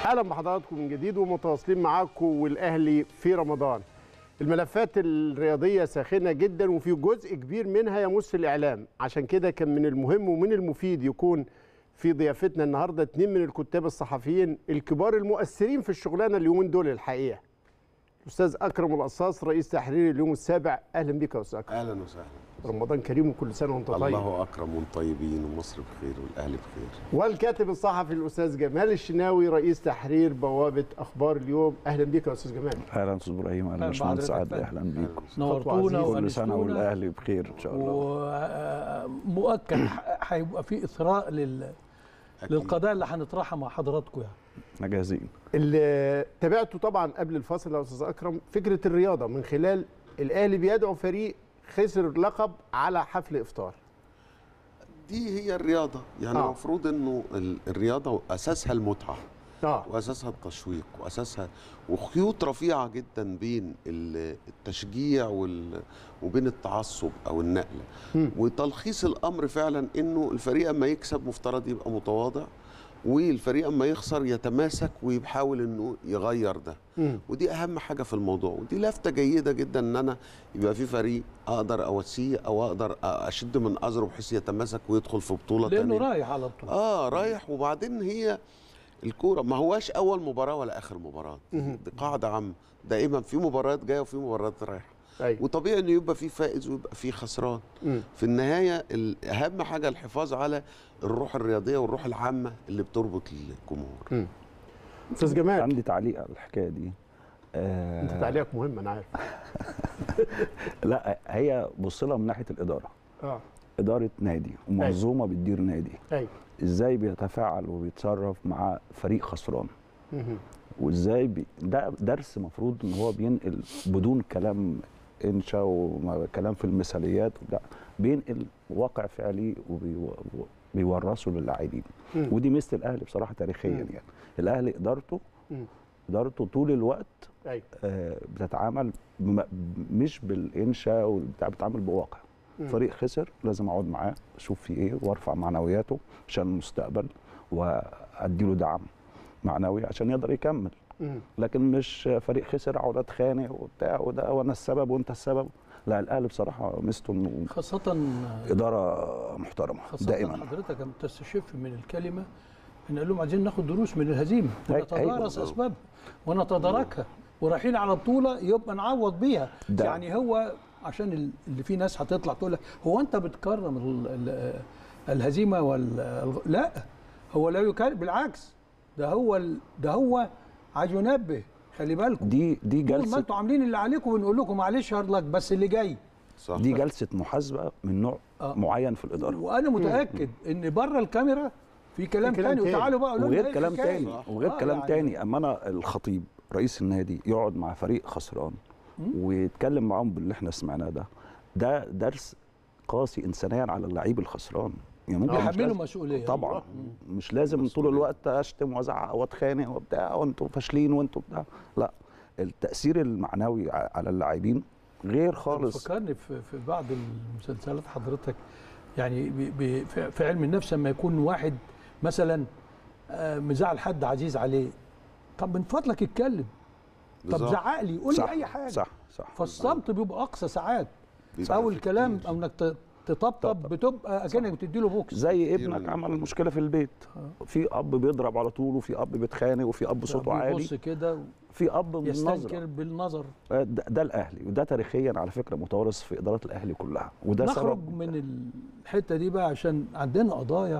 اهلا بحضراتكم من جديد ومتواصلين معاكم والاهلي في رمضان الملفات الرياضيه ساخنه جدا وفي جزء كبير منها يمس الاعلام عشان كده كان من المهم ومن المفيد يكون في ضيافتنا النهارده اتنين من الكتاب الصحفيين الكبار المؤثرين في الشغلانه اليومين دول الحقيقه الاستاذ اكرم القصاص رئيس تحرير اليوم السابع اهلا بك يا استاذ اكرم اهلا وسهلا رمضان كريم وكل سنه وانت طيب الله اكرم والطيبين ومصر بخير والاهل بخير والكاتب الصحفي الاستاذ جمال الشناوي رئيس تحرير بوابه اخبار اليوم اهلا بك يا استاذ جمال اهلا استاذ ابراهيم اهلا أهلا باشمهندس بحضرتك عادل فندم. اهلا بيكم نورتونا كل سنه وانستونا والاهلي بخير ان شاء الله ومؤكد ح- هيبقى في اثراء لل... أكيد. للقضايا اللي هنطرحها مع حضراتكم يعني احنا جاهزين اللي تابعته طبعا قبل الفاصل يا استاذ اكرم فكره الرياضه من خلال الاهلي بيدعو فريق خسر لقب على حفل افطار دي هي الرياضه يعني آه. المفروض انه ال- الرياضه اساسها المتعه اه واساسها التشويق واساسها وخيوط رفيعه جدا بين ال- التشجيع وال وبين التعصب او النقله مم. وتلخيص الامر فعلا انه الفريق اما يكسب مفترض يبقى متواضع والفريق اما يخسر يتماسك ويحاول انه يغير ده مم. ودي اهم حاجه في الموضوع ودي لفته جيده جدا ان انا يبقى في فريق اقدر اوسيه او اقدر اشد من ازره بحيث يتماسك ويدخل في بطوله لانه تانية. رايح على طول اه رايح وبعدين هي الكوره ما هواش اول مباراه ولا اخر مباراه مهم. دي قاعده عامه دائما في مباريات جايه وفي مباريات رايحه ايوه وطبيعي انه يبقى في فائز ويبقى في خسران مم. في النهايه ال- اهم حاجه الحفاظ على الروح الرياضيه والروح العامه اللي بتربط الجمهور استاذ جمال عندي تعليق على الحكايه دي آه انت تعليقك مهم انا عارف لا هي بص لها من ناحيه الاداره اه اداره نادي ومنظومه بتدير نادي ايوه ازاي بيتفاعل وبيتصرف مع فريق خسران مهم. وازاي بي... ده درس مفروض ان هو بينقل بدون كلام انشا وكلام في المثاليات وبتاع بينقل واقع فعلي وبيورثه للاعبين مم. ودي مثل الاهلي بصراحه تاريخيا مم. يعني الاهلي ادارته مم. ادارته طول الوقت ايوه آه، بتتعامل بم... مش بالانشاء والبتاع بتتعامل بواقع مم. فريق خسر لازم اقعد معاه اشوف فيه ايه وارفع معنوياته عشان المستقبل واديله دعم معنوي عشان يقدر يكمل مم. لكن مش فريق خسر اقعد اتخانق وبتاع وده وانا السبب وانت السبب لا الاهلي بصراحه ميزته انه خاصة اداره محترمه خاصة دائما حضرتك لما تستشف من الكلمة ان قال لهم عايزين ناخد دروس من الهزيمة ونتدارس أيوة. اسبابها ونتداركها ورايحين على بطولة يبقى نعوض بيها ده. يعني هو عشان ال- اللي في ناس هتطلع تقول لك هو انت بتكرم ال- ال- الهزيمة وال الغ- لا هو لا يكرم بالعكس ده هو ال- ده هو عايز ينبه خلي بالكم دي دي طول ما جلسه انتوا عاملين اللي عليكم بنقول لكم معلش هارد لك بس اللي جاي صح دي جلسه محاسبه من نوع آه. معين في الاداره وانا متاكد ان بره الكاميرا في كلام, في كلام تاني تاني. وتعالوا بقى قولوا لنا وغير إيه كلام الحكاية؟ تاني صح. وغير آه، كلام يعني- تاني اما انا الخطيب رئيس النادي يقعد مع فريق خسران ويتكلم معاهم باللي احنا سمعناه ده ده درس قاسي انسانيا على اللعيب الخسران يعني ممكن مش يحملوا لازم- مسؤوليه طبعا مش لازم طول الوقت اشتم وازعق واتخانق وبتاع وانتوا فاشلين وانتوا بتاع لا التاثير المعنوي ع- على اللاعبين غير خالص فكرني في, في بعض المسلسلات حضرتك يعني ب- ب- في- في علم النفس لما يكون واحد مثلا آه، مزعل حد عزيز عليه طب من فضلك اتكلم طب بالظبط. زعق لي قول لي صح اي حاجه صح صح فالصمت بيبقى اقصى ساعات بيبقى او في الكلام كتير. او انك ت- تطبطب بتبقى اكنك بتدي له بوكس زي كتير ابنك من عمل الأوقات. مشكله في البيت في اب بيضرب على طول وفي اب بيتخانق وفي اب صوته بيبص عالي كده في اب من يستنكر نظره بالنظر ده, ده الاهلي وده تاريخيا على فكره متوارث في اداره الاهلي كلها وده نخرج سبب من الحته دي بقى عشان عندنا قضايا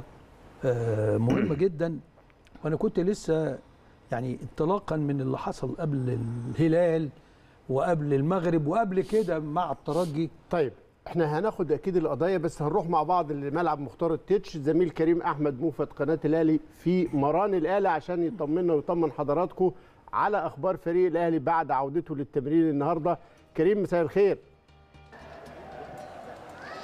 آه، مهمه جدا وانا كنت لسه يعني انطلاقا من اللي حصل قبل الهلال وقبل المغرب وقبل كده مع الترجي طيب احنا هناخد اكيد القضايا بس هنروح مع بعض لملعب مختار التتش زميل كريم احمد موفد قناه الاهلي في مران الاهلي عشان يطمنا ويطمن حضراتكم على اخبار فريق الاهلي بعد عودته للتمرين النهارده كريم مساء الخير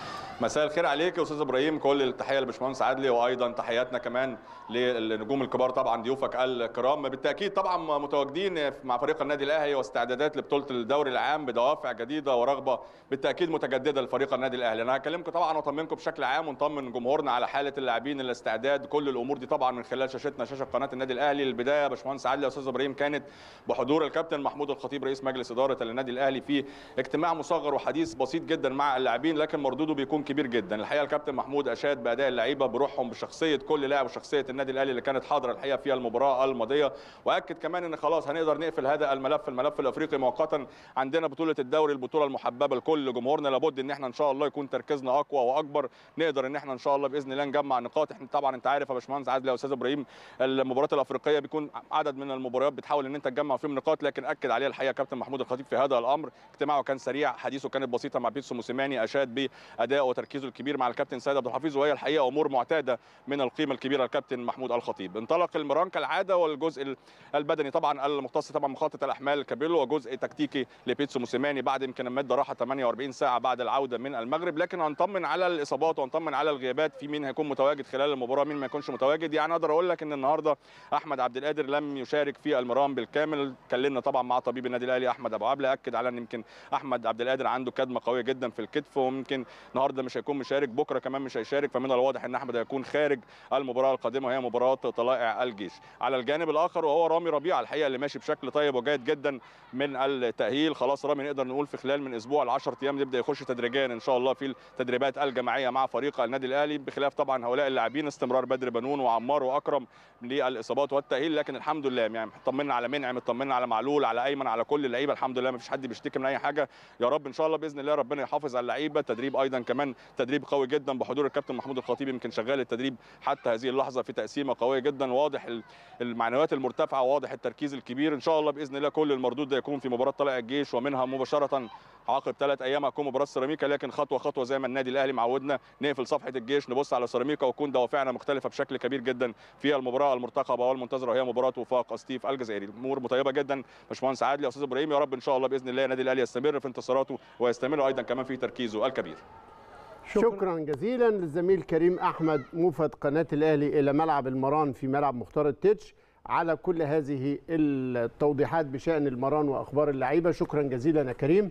مساء الخير عليك يا استاذ ابراهيم كل التحيه لباشمهندس عدلي وايضا تحياتنا كمان للنجوم الكبار طبعا ضيوفك الكرام بالتاكيد طبعا متواجدين مع فريق النادي الاهلي واستعدادات لبطوله الدوري العام بدوافع جديده ورغبه بالتاكيد متجدده لفريق النادي الاهلي انا هكلمكم طبعا واطمنكم بشكل عام ونطمن جمهورنا على حاله اللاعبين الاستعداد كل الامور دي طبعا من خلال شاشتنا شاشه قناه النادي الاهلي البدايه باشمهندس عدلي يا استاذ ابراهيم كانت بحضور الكابتن محمود الخطيب رئيس مجلس اداره النادي الاهلي في اجتماع مصغر وحديث بسيط جدا مع اللاعبين لكن مردوده بيكون كبير جدا الحقيقه الكابتن محمود اشاد باداء اللعيبه بروحهم بشخصيه كل لاعب وشخصيه النادي الاهلي اللي كانت حاضره الحقيقه في المباراه الماضيه واكد كمان ان خلاص هنقدر نقفل هذا الملف الملف الافريقي مؤقتا عندنا بطوله الدوري البطوله المحببه لكل جمهورنا لابد ان احنا ان شاء الله يكون تركيزنا اقوى واكبر نقدر ان احنا ان شاء الله باذن الله نجمع نقاط احنا طبعا انت عارف يا باشمهندس عادل يا استاذ ابراهيم المباريات الافريقيه بيكون عدد من المباريات بتحاول ان انت تجمع فيهم نقاط لكن اكد عليها الحقيقه كابتن محمود الخطيب في هذا الامر اجتماعه كان سريع حديثه كانت بسيطه مع بيتسو موسيماني اشاد بادائه وتركيزه الكبير مع الكابتن سيد عبد الحفيظ وهي الحقيقه امور معتاده من القيمه الكبيره الكابتن محمود الخطيب انطلق المران كالعاده والجزء البدني طبعا المختص طبعا مخطط الاحمال كابيلو وجزء تكتيكي لبيتسو موسيماني بعد يمكن مده راحه 48 ساعه بعد العوده من المغرب لكن هنطمن على الاصابات وهنطمن على الغيابات في مين هيكون متواجد خلال المباراه مين ما يكونش متواجد يعني اقدر اقول لك ان النهارده احمد عبد القادر لم يشارك في المران بالكامل اتكلمنا طبعا مع طبيب النادي الاهلي احمد ابو عبله اكد على ان يمكن احمد عبد القادر عنده كدمه قويه جدا في الكتف وممكن النهارده مش هيكون مشارك بكره كمان مش هيشارك فمن الواضح ان احمد هيكون خارج المباراه القادمه وهي مباراه طلائع الجيش على الجانب الاخر وهو رامي ربيعه الحقيقه اللي ماشي بشكل طيب وجيد جدا من التاهيل خلاص رامي نقدر نقول في خلال من اسبوع ل 10 ايام يبدا يخش تدريجيا ان شاء الله في التدريبات الجماعيه مع فريق النادي الاهلي بخلاف طبعا هؤلاء اللاعبين استمرار بدر بنون وعمار واكرم للاصابات والتاهيل لكن الحمد لله يعني طمنا على منعم طمنا على معلول على ايمن على كل اللعيبه الحمد لله ما فيش حد بيشتكي من اي حاجه يا رب ان شاء الله باذن الله ربنا يحافظ على اللعيبه تدريب ايضا كمان تدريب قوي جدا بحضور الكابتن محمود الخطيب يمكن شغال التدريب حتى هذه اللحظه في تقسيمه قويه جدا واضح المعنويات المرتفعه واضح التركيز الكبير ان شاء الله باذن الله كل المردود ده يكون في مباراه طلائع الجيش ومنها مباشره عقب ثلاث ايام هتكون مباراه سيراميكا لكن خطوه خطوه زي ما النادي الاهلي معودنا نقفل صفحه الجيش نبص على سيراميكا ويكون دوافعنا مختلفه بشكل كبير جدا في المباراه المرتقبه والمنتظره وهي مباراه وفاق ستيف الجزائري الامور مطيبه جدا باشمهندس عادل يا استاذ ابراهيم يا رب ان شاء الله باذن الله النادي الاهلي يستمر في انتصاراته ويستمر ايضا كمان في تركيزه الكبير شكرا, شكرا جزيلا للزميل كريم احمد موفد قناه الاهلي الى ملعب المران في ملعب مختار التتش على كل هذه التوضيحات بشان المران واخبار اللعيبه شكرا جزيلا يا كريم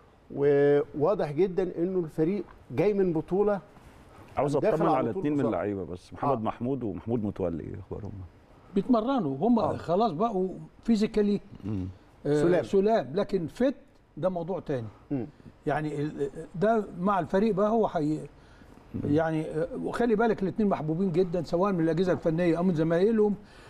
وواضح جدا انه الفريق جاي من بطوله عاوز داخل اطمن على على طول اثنين من مصاب. اللعيبه بس محمد آه. محمود ومحمود متولي إيه اخبارهم بيتمرنوا هم آه. خلاص بقوا فيزيكالي آه سلام. سلام لكن فت ده موضوع تاني مم. يعني ال- ده مع الفريق بقى هو حي يعني آه، وخلي بالك الاثنين محبوبين جدا سواء من الاجهزه الفنيه او من زمايلهم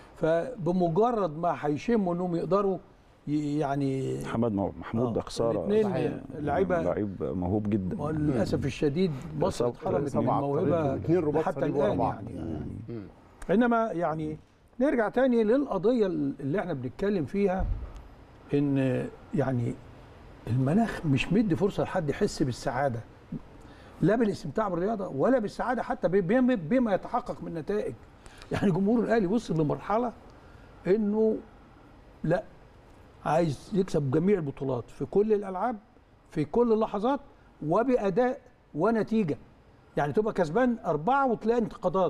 فبمجرد ما هيشموا انهم يقدروا ي- يعني محمد مو- محمود آه. ده خساره الاثنين صحيح. لعيبه لعيب موهوب جدا للاسف الشديد مصر إصابة- اتحرمت من طبعاً الموهبه طريقته. اتنين رباط حتى صليب ورا الان بعض. يعني, يعني انما يعني نرجع تاني للقضيه اللي احنا بنتكلم فيها ان يعني المناخ مش مدي فرصه لحد يحس بالسعاده لا بالاستمتاع بالرياضه ولا بالسعاده حتى بما بما يتحقق من نتائج يعني جمهور الاهلي وصل لمرحله انه لا عايز يكسب جميع البطولات في كل الالعاب في كل اللحظات وباداء ونتيجه يعني تبقى كسبان اربعه وتلاقي انتقادات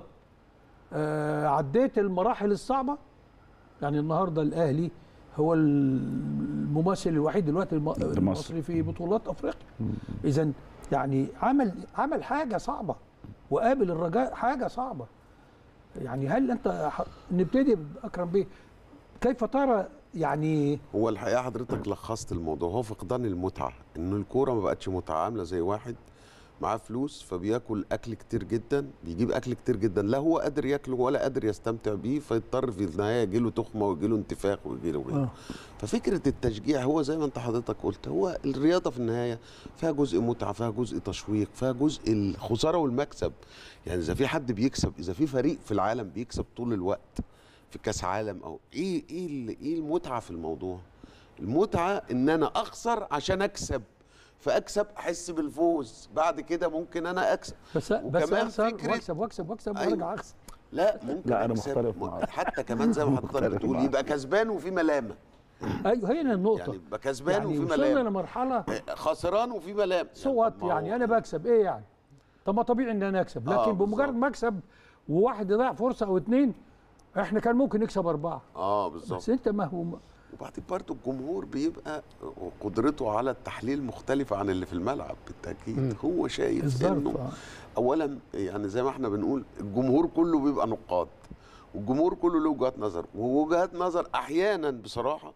آه عديت المراحل الصعبه يعني النهارده الاهلي هو الممثل الوحيد دلوقتي الم- المصري في بطولات افريقيا اذا يعني عمل عمل حاجه صعبه وقابل الرجاء حاجه صعبه يعني هل انت ح- نبتدي باكرم بيه كيف ترى يعني هو الحقيقه حضرتك لخصت الموضوع هو فقدان المتعه ان الكوره ما بقتش متعه عامله زي واحد معاه فلوس فبياكل اكل كتير جدا بيجيب اكل كتير جدا لا هو قادر ياكله ولا قادر يستمتع بيه فيضطر في النهايه يجيله تخمه ويجيله انتفاخ ويجيله آه. غيره ففكره التشجيع هو زي ما انت حضرتك قلت هو الرياضه في النهايه فيها جزء متعه فيها جزء تشويق فيها جزء الخساره والمكسب يعني اذا في حد بيكسب اذا في فريق في العالم بيكسب طول الوقت في كاس عالم او ايه ايه ال- ايه المتعه في الموضوع المتعه ان انا اخسر عشان اكسب فاكسب احس بالفوز بعد كده ممكن انا اكسب بس بس وكمان اخسر فكرة- واكسب واكسب واكسب أيوة. وارجع اخسر لا ممكن لا، أنا أكسب. مختلف م- معاك. حتى كمان زي ما حضرتك مختلف بتقول معاك. يبقى كسبان وفي ملامه ايوه هنا النقطه يعني يبقى كسبان يعني وفي وصلنا ملامه لمرحله خسران وفي ملامه صوت طب ما هو- يعني انا بكسب ايه يعني طب ما طبيعي ان انا اكسب آه، لكن بمجرد بالظبط. ما اكسب وواحد يضيع فرصه او اتنين احنا كان ممكن نكسب اربعه اه بالظبط بس انت ما هو وبعدين برضه الجمهور بيبقى قدرته على التحليل مختلفة عن اللي في الملعب بالتأكيد هو شايف الظرف انه آه. اولا يعني زي ما احنا بنقول الجمهور كله بيبقى نقاد والجمهور كله له وجهات نظر ووجهات نظر احيانا بصراحه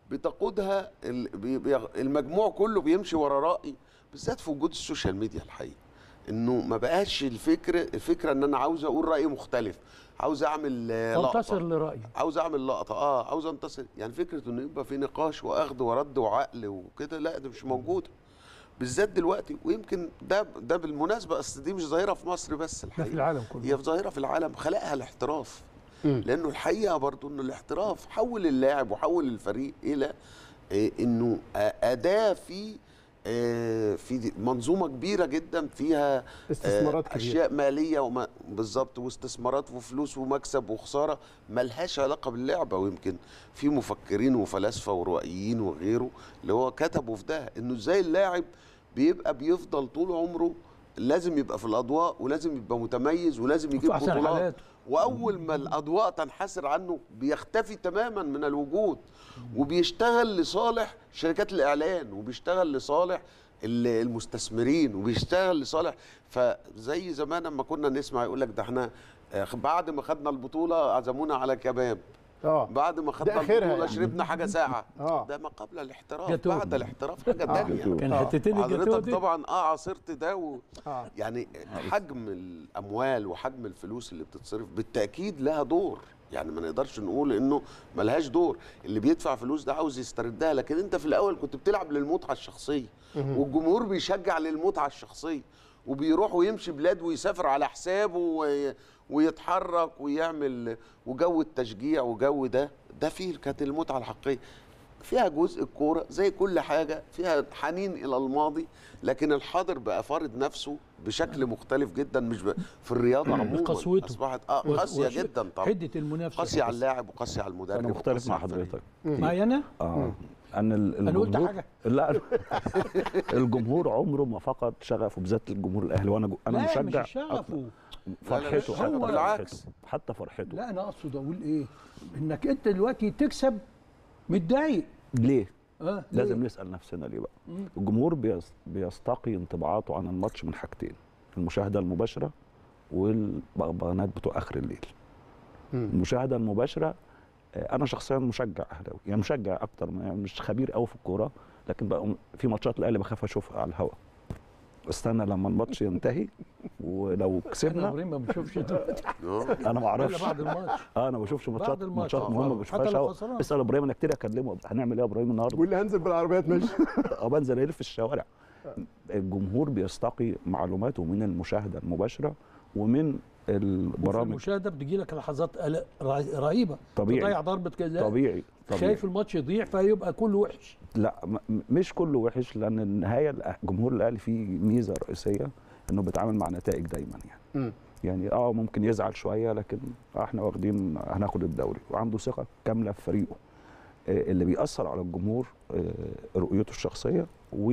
بتقودها ال- بي- بي- المجموع كله بيمشي ورا راي بالذات في وجود السوشيال ميديا الحقيقه انه ما بقاش الفكره الفكره ان انا عاوز اقول راي مختلف عاوز اعمل آه، تنتصر لقطه لرايي عاوز اعمل لقطه اه عاوز انتصر يعني فكره انه يبقى في نقاش واخد ورد وعقل وكده لا ده مش موجوده بالذات دلوقتي ويمكن ده ده بالمناسبه اصل دي مش ظاهره في مصر بس ده الحقيقه في العالم كله هي في ظاهره في العالم خلقها الاحتراف مم. لانه الحقيقه برضو انه الاحتراف حول اللاعب وحول الفريق الى آه، انه آه، اداه في آه، في دي- منظومه كبيره جدا فيها آه، استثمارات كبيرة. اشياء ماليه وما بالظبط واستثمارات وفلوس ومكسب وخساره ملهاش علاقه باللعبه ويمكن في مفكرين وفلاسفه وروائيين وغيره اللي هو كتبوا في ده انه ازاي اللاعب بيبقى بيفضل طول عمره لازم يبقى في الاضواء ولازم يبقى متميز ولازم يجيب في أحسن بطولات حالاته. واول ما الاضواء تنحسر عنه بيختفي تماما من الوجود وبيشتغل لصالح شركات الاعلان وبيشتغل لصالح ال- المستثمرين وبيشتغل لصالح فزي زمان لما كنا نسمع يقول لك ده احنا آه، بعد ما خدنا البطوله عزمونا على كباب اه بعد ما خدنا ده آخرها البطوله يعني. شربنا حاجه ساعه آه. ده ما قبل الاحتراف جاتوه. بعد الاحتراف حاجه آه. تانية كان آه. حتتين الجاتوه حضرتك دي طبعا اه عاصرت ده و... اه يعني حجم الاموال وحجم الفلوس اللي بتتصرف بالتاكيد لها دور يعني ما نقدرش نقول انه ملهاش دور اللي بيدفع فلوس ده عاوز يستردها لكن انت في الاول كنت بتلعب للمتعه الشخصيه والجمهور بيشجع للمتعه الشخصيه وبيروح ويمشي بلاد ويسافر على حسابه وي- ويتحرك ويعمل وجو التشجيع وجو ده ده فيه كانت المتعه الحقيقيه فيها جزء الكوره زي كل حاجه فيها حنين الى الماضي لكن الحاضر بقى فارض نفسه بشكل مختلف جدا مش ب... في الرياضه عموما قسوته. اصبحت اه و- قاسيه وش- جدا طبعا حده المنافسه قاسيه على اللاعب وقاسيه على المدرب انا مختلف وقاسية مع على الفريق. حضرتك معايا انا اه ان ال- أنا قلت الجمهور حاجة؟ لا الجمهور عمره ما فقد شغفه بالذات الجمهور الاهلي وانا جو- انا لا مشجع مش شغفه فرحته مش حتى هو- بالعكس. فرحته حتى فرحته لا انا اقصد اقول ايه انك انت دلوقتي تكسب متضايق ليه؟ اه لازم ليه؟ نسال نفسنا ليه بقى؟ الجمهور بيس- بيستقي انطباعاته عن الماتش من حاجتين المشاهده المباشره والبغبغانات بتوع اخر الليل المشاهده المباشره آه، انا شخصيا مشجع اهلاوي يعني مشجع اكتر ما- يعني مش خبير قوي في الكوره لكن بقى في ماتشات الاهلي بخاف اشوفها على الهواء استنى لما الماتش ينتهي ولو احنا كسبنا ابراهيم ما بنشوفش دلوقتي آه. انا ما الا اعرفش بعد الماتش اه انا ما بشوفش ماتشات بعد الماتش. ماتشات آه. مهمه ما حتى بشوفهاش لو أوي. خسران. اسال ابراهيم انا كتير اكلمه هنعمل ايه يا ابراهيم النهارده واللي هنزل بالعربيات ماشي اه بنزل الف في الشوارع الجمهور بيستقي معلوماته من المشاهده المباشره ومن وفي البرامج المشاهده بتجي لك لحظات قلق رهي- رهيبه طبيعي. تضيع ضربه جزاء طبيعي طبيعي خايف الماتش يضيع فيبقى كله وحش لا م- م- مش كله وحش لان النهايه الأه- جمهور الاهلي فيه ميزه رئيسيه انه بيتعامل مع نتائج دايما يعني مم. يعني اه ممكن يزعل شويه لكن آه احنا واخدين هناخد الدوري وعنده ثقه كامله في فريقه آه اللي بيأثر على الجمهور آه رؤيته الشخصيه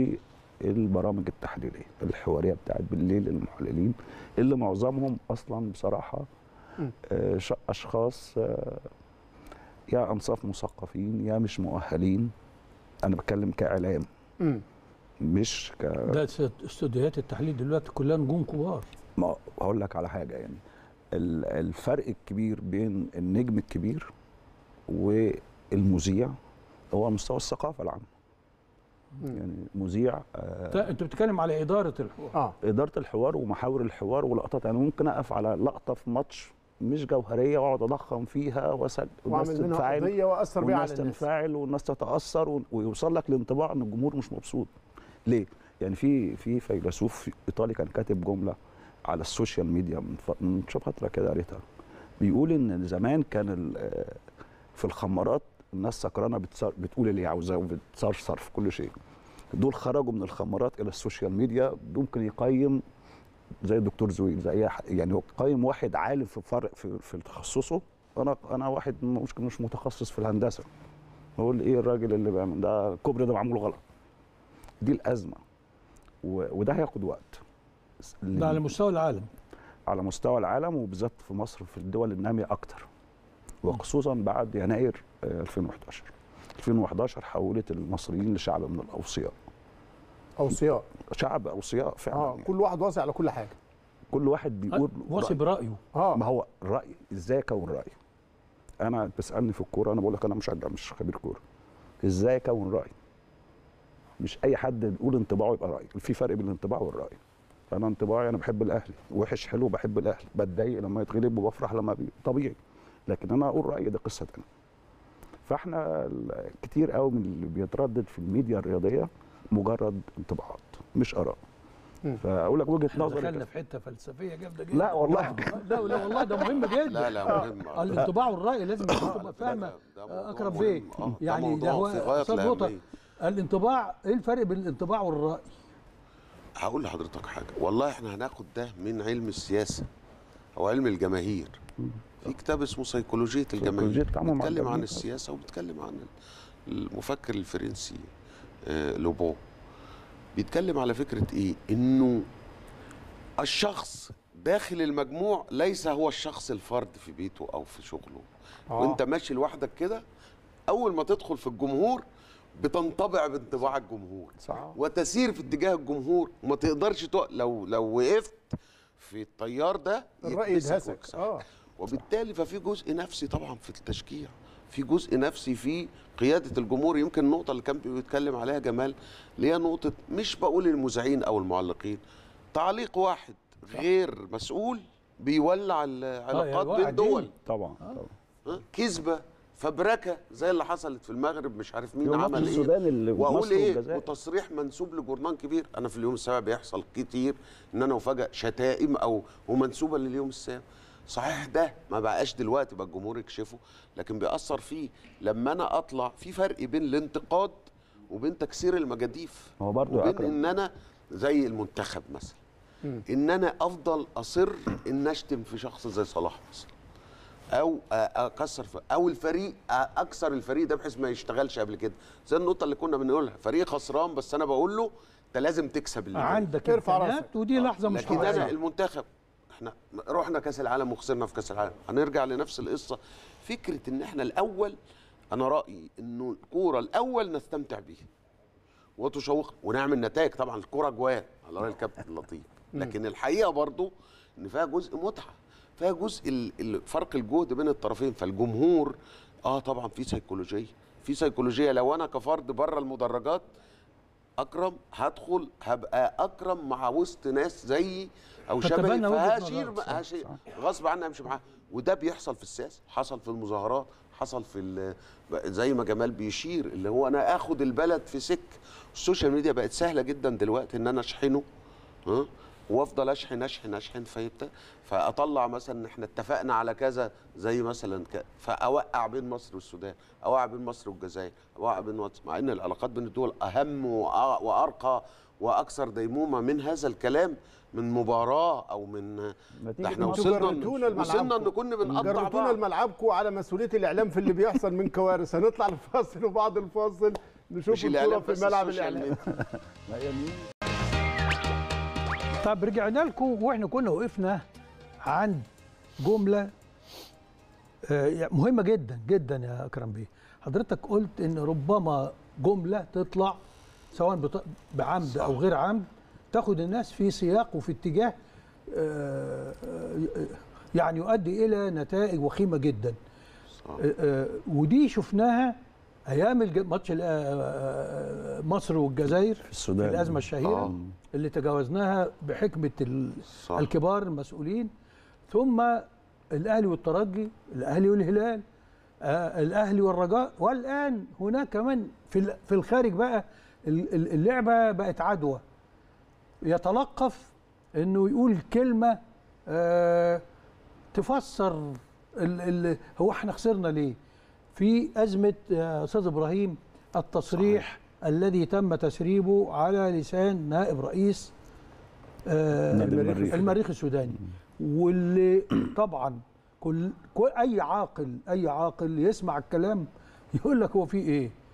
والبرامج التحليليه الحواريه بتاعت بالليل المحللين اللي معظمهم اصلا بصراحه مم. آه ش- اشخاص آه يا انصاف مثقفين يا مش مؤهلين انا بتكلم كاعلام مم. مش ك ده است- استوديوهات التحليل دلوقتي كلها نجوم كبار ما هقول لك على حاجه يعني ال- الفرق الكبير بين النجم الكبير والمذيع هو مستوى الثقافه العامه يعني مذيع آه، ده انت بتتكلم على اداره الحوار اه اداره الحوار ومحاور الحوار ولقطات يعني ممكن اقف على لقطه في ماتش مش جوهريه واقعد اضخم فيها واسال والناس واعمل منها تنفعل قضيه واثر بيها على والناس الناس تنفعل والناس تتاثر و- ويوصل لك لانطباع ان الجمهور مش مبسوط ليه يعني في في فيلسوف ايطالي كان كاتب جمله على السوشيال ميديا من ف- من شو فتره كده قريتها بيقول ان زمان كان ال- آه، في الخمارات الناس سكرانه بتصر بتقول اللي هي عاوزاه وبتصرصر في كل شيء دول خرجوا من الخمارات الى السوشيال ميديا ممكن يقيم زي الدكتور زويل زي أي ح- يعني هو قيم واحد عالم في فرق في, في تخصصه انا انا واحد مش مش متخصص في الهندسه بقول ايه الراجل اللي بيعمل ده الكوبري ده معمول غلط دي الازمه و- وده هياخد وقت ده على مستوى العالم على مستوى العالم وبالذات في مصر في الدول الناميه اكتر وخصوصا بعد يناير آه، 2011 2011 حولت المصريين لشعب من الاوصياء اوصياء شعب اوصياء فعلا اه يعني. كل واحد واصي على كل حاجه كل واحد بيقول واصي رأيه. برايه اه ما هو الراي ازاي اكون راي انا بتسالني في الكوره انا بقول لك انا مشجع مش خبير كوره ازاي اكون راي مش اي حد يقول انطباعه يبقى راي في فرق بين الانطباع والراي انا انطباعي انا بحب الاهلي وحش حلو بحب الاهلي بتضايق لما يتغلب وبفرح لما بي... طبيعي لكن انا اقول رايي دي قصه تانية فاحنا ال- كتير قوي من اللي بيتردد في الميديا الرياضيه مجرد انطباعات مش اراء مم. فاقول لك وجهه احنا نظري دخلنا كده. في حته فلسفيه جامده جدا لا والله لا لا والله ده مهم جدا لا لا مهم الانطباع والراي لازم الناس تبقى فاهمه ده موضوع اكرم مهم. بيه آه، ده يعني موضوع ده هو في غاية استاذ نقطه الأهمية. الانطباع ايه الفرق بين الانطباع والراي هقول لحضرتك حاجه والله احنا هناخد ده من علم السياسه او علم الجماهير في كتاب اسمه سيكولوجيه الجماهير سيكولوجية التعامل مع بيتكلم عن الجماهير. السياسه وبيتكلم عن المفكر الفرنسي آه، لوبو بيتكلم على فكره ايه انه الشخص داخل المجموع ليس هو الشخص الفرد في بيته او في شغله آه. وانت ماشي لوحدك كده اول ما تدخل في الجمهور بتنطبع بانطباع الجمهور صح وتسير في اتجاه الجمهور وما تقدرش تق... لو لو وقفت في التيار ده الراي يكبسك يدهسك ويكسرك. اه وبالتالي ففي جزء نفسي طبعا في التشجيع في جزء نفسي في قياده الجمهور يمكن النقطه اللي كان بيتكلم عليها جمال اللي هي نقطه مش بقول المذيعين او المعلقين تعليق واحد غير مسؤول بيولع العلاقات يولع بين الدنيا. دول طبعا طبعا ها؟ كذبه فبركه زي اللي حصلت في المغرب مش عارف مين يوم ماتش عمل ايه السودان اللي واقول مصر ايه والجزائر. وتصريح منسوب لجورنان كبير انا في اليوم السابع بيحصل كتير ان انا افاجئ شتائم او ومنسوبه لليوم السابع صحيح ده ما بقاش دلوقتي بقى الجمهور يكشفه لكن بيأثر فيه لما انا اطلع في فرق بين الانتقاد وبين تكسير المجاديف هو برضه يا وبين أكرم. ان انا زي المنتخب مثلا ان انا افضل اصر ان اشتم في شخص زي صلاح مثلا او اكسر في او الفريق اكسر الفريق ده بحيث ما يشتغلش قبل كده زي النقطه اللي كنا بنقولها فريق خسران بس انا بقول له انت لازم تكسب اللي جاي. عندك ارفع امكانيات راسك. ودي لحظه مش لكن انا طبيعيه المنتخب احنا رحنا كاس العالم وخسرنا في كاس العالم هنرجع لنفس القصه فكره ان احنا الاول انا رايي انه الكوره الاول نستمتع بيها وتشوق ونعمل نتائج طبعا الكوره جوان على راي الكابتن لطيف لكن الحقيقه برضو ان فيها جزء متعه فيها جزء ال- ال- فرق الجهد بين الطرفين فالجمهور اه طبعا في سيكولوجيه في سيكولوجيه لو انا كفرد بره المدرجات اكرم هدخل هبقى اكرم مع وسط ناس زيي او شبهي تتبنى وجهة فهشير نظرك. صح، هشير غصب عني امشي معاه وده بيحصل في السياسه حصل في المظاهرات حصل في ال- زي ما جمال بيشير اللي هو انا اخد البلد في سك السوشيال ميديا بقت سهله جدا دلوقتي ان انا اشحنه ها وافضل اشحن اشحن اشحن فيبت فاطلع مثلا احنا اتفقنا على كذا زي مثلا ك... فاوقع بين مصر والسودان اوقع بين مصر والجزائر اوقع بين مصر مع ان العلاقات بين الدول اهم وأ- وارقى واكثر ديمومه من هذا الكلام من مباراه او من ده نتيجة احنا ماتش. وصلنا جرتونا وصلنا لملعبكم. ان كنا بنقطع جرتونا بعض لملعبكم على مسؤوليه الاعلام في اللي بيحصل من كوارث هنطلع الفاصل وبعد الفاصل نشوف مش الكوره الاعلام في بس ملعب السوشيال الاعلام ميديا. طب رجعنا لكم واحنا كنا وقفنا عند جمله آه، مهمه جدا جدا يا اكرم بيه حضرتك قلت ان ربما جمله تطلع سواء بط- بعمد او غير عمد تاخد الناس في سياق وفي اتجاه آه، آه، يعني يؤدي الى نتائج وخيمه جدا آه، آه، ودي شفناها ايام الج- ماتش ال- آه، مصر والجزائر في السودان. الازمه الشهيره آه. اللي تجاوزناها بحكمه ال- صح. الكبار المسؤولين ثم الاهلي والترجي الاهلي والهلال آه الاهلي والرجاء والان هناك كمان في ال- في الخارج بقى ال- ال- اللعبه بقت عدوى يتلقف انه يقول كلمه آه تفسر ال ال هو احنا خسرنا ليه؟ في ازمه آه، استاذ ابراهيم التصريح صحيح. الذي تم تسريبه على لسان نائب رئيس آه نادي المريخ. المريخ السوداني واللي طبعا كل, كل اي عاقل اي عاقل يسمع الكلام يقول لك هو في ايه؟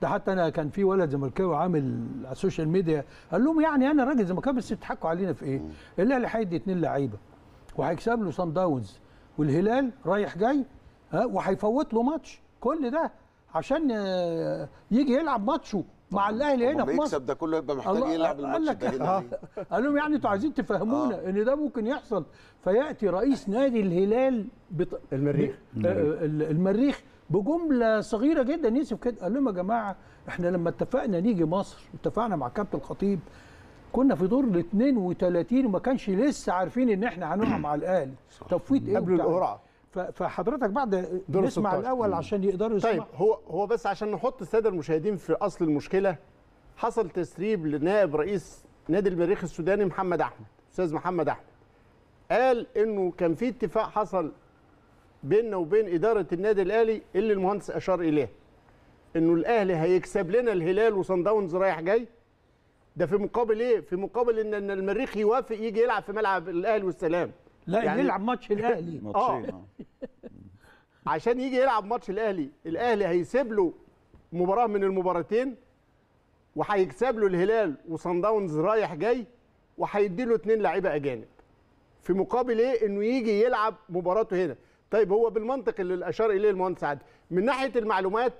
ده حتى انا كان في ولد زملكاوي عامل على السوشيال ميديا قال لهم يعني انا راجل زملكاوي بس بتضحكوا علينا في ايه؟ الاهلي هيدي اثنين لعيبه وهيكسب له صن داونز والهلال رايح جاي ها وهيفوت له ماتش كل ده عشان آه، يجي يلعب ماتشه مع الاهلي هنا لما في مصر يكسب ده كله يبقى محتاج الله- يلعب قال الماتش لك ده هنا ليه؟ قال لهم يعني انتوا عايزين تفهمونا ان ده ممكن يحصل فياتي رئيس نادي الهلال بط... المريخ. ب... آه، ال- المريخ بجمله صغيره جدا يوسف كده قال لهم يا جماعه احنا لما اتفقنا نيجي مصر اتفقنا مع كابتن الخطيب كنا في دور ال 32 وما كانش لسه عارفين ان احنا هنقع مع الاهلي تفويت ايه قبل وبتاع إيه؟ القرعة. ف- فحضرتك بعد دور نسمع 16. الاول عشان يقدروا يسمعوا طيب هو هو بس عشان نحط الساده المشاهدين في اصل المشكله حصل تسريب لنائب رئيس نادي المريخ السوداني محمد احمد استاذ محمد احمد قال انه كان في اتفاق حصل بيننا وبين اداره النادي الاهلي اللي المهندس اشار اليه انه الاهلي هيكسب لنا الهلال وصن داونز رايح جاي ده في مقابل ايه في مقابل ان إن المريخ يوافق يجي يلعب في ملعب الاهلي والسلام لا يعني- يلعب ماتش الاهلي ماتشين آه. عشان يجي يلعب ماتش الاهلي الاهلي هيسيب له مباراه من المباراتين وهيكسب له الهلال وصن داونز رايح جاي وهيدي له اثنين لعيبه اجانب في مقابل ايه انه يجي يلعب مباراته هنا طيب هو بالمنطق اللي اشار اليه المهندس عادل من ناحيه المعلومات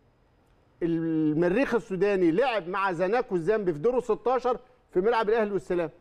المريخ السوداني لعب مع زناكو الزامبي في دور 16 في ملعب الاهلي والسلام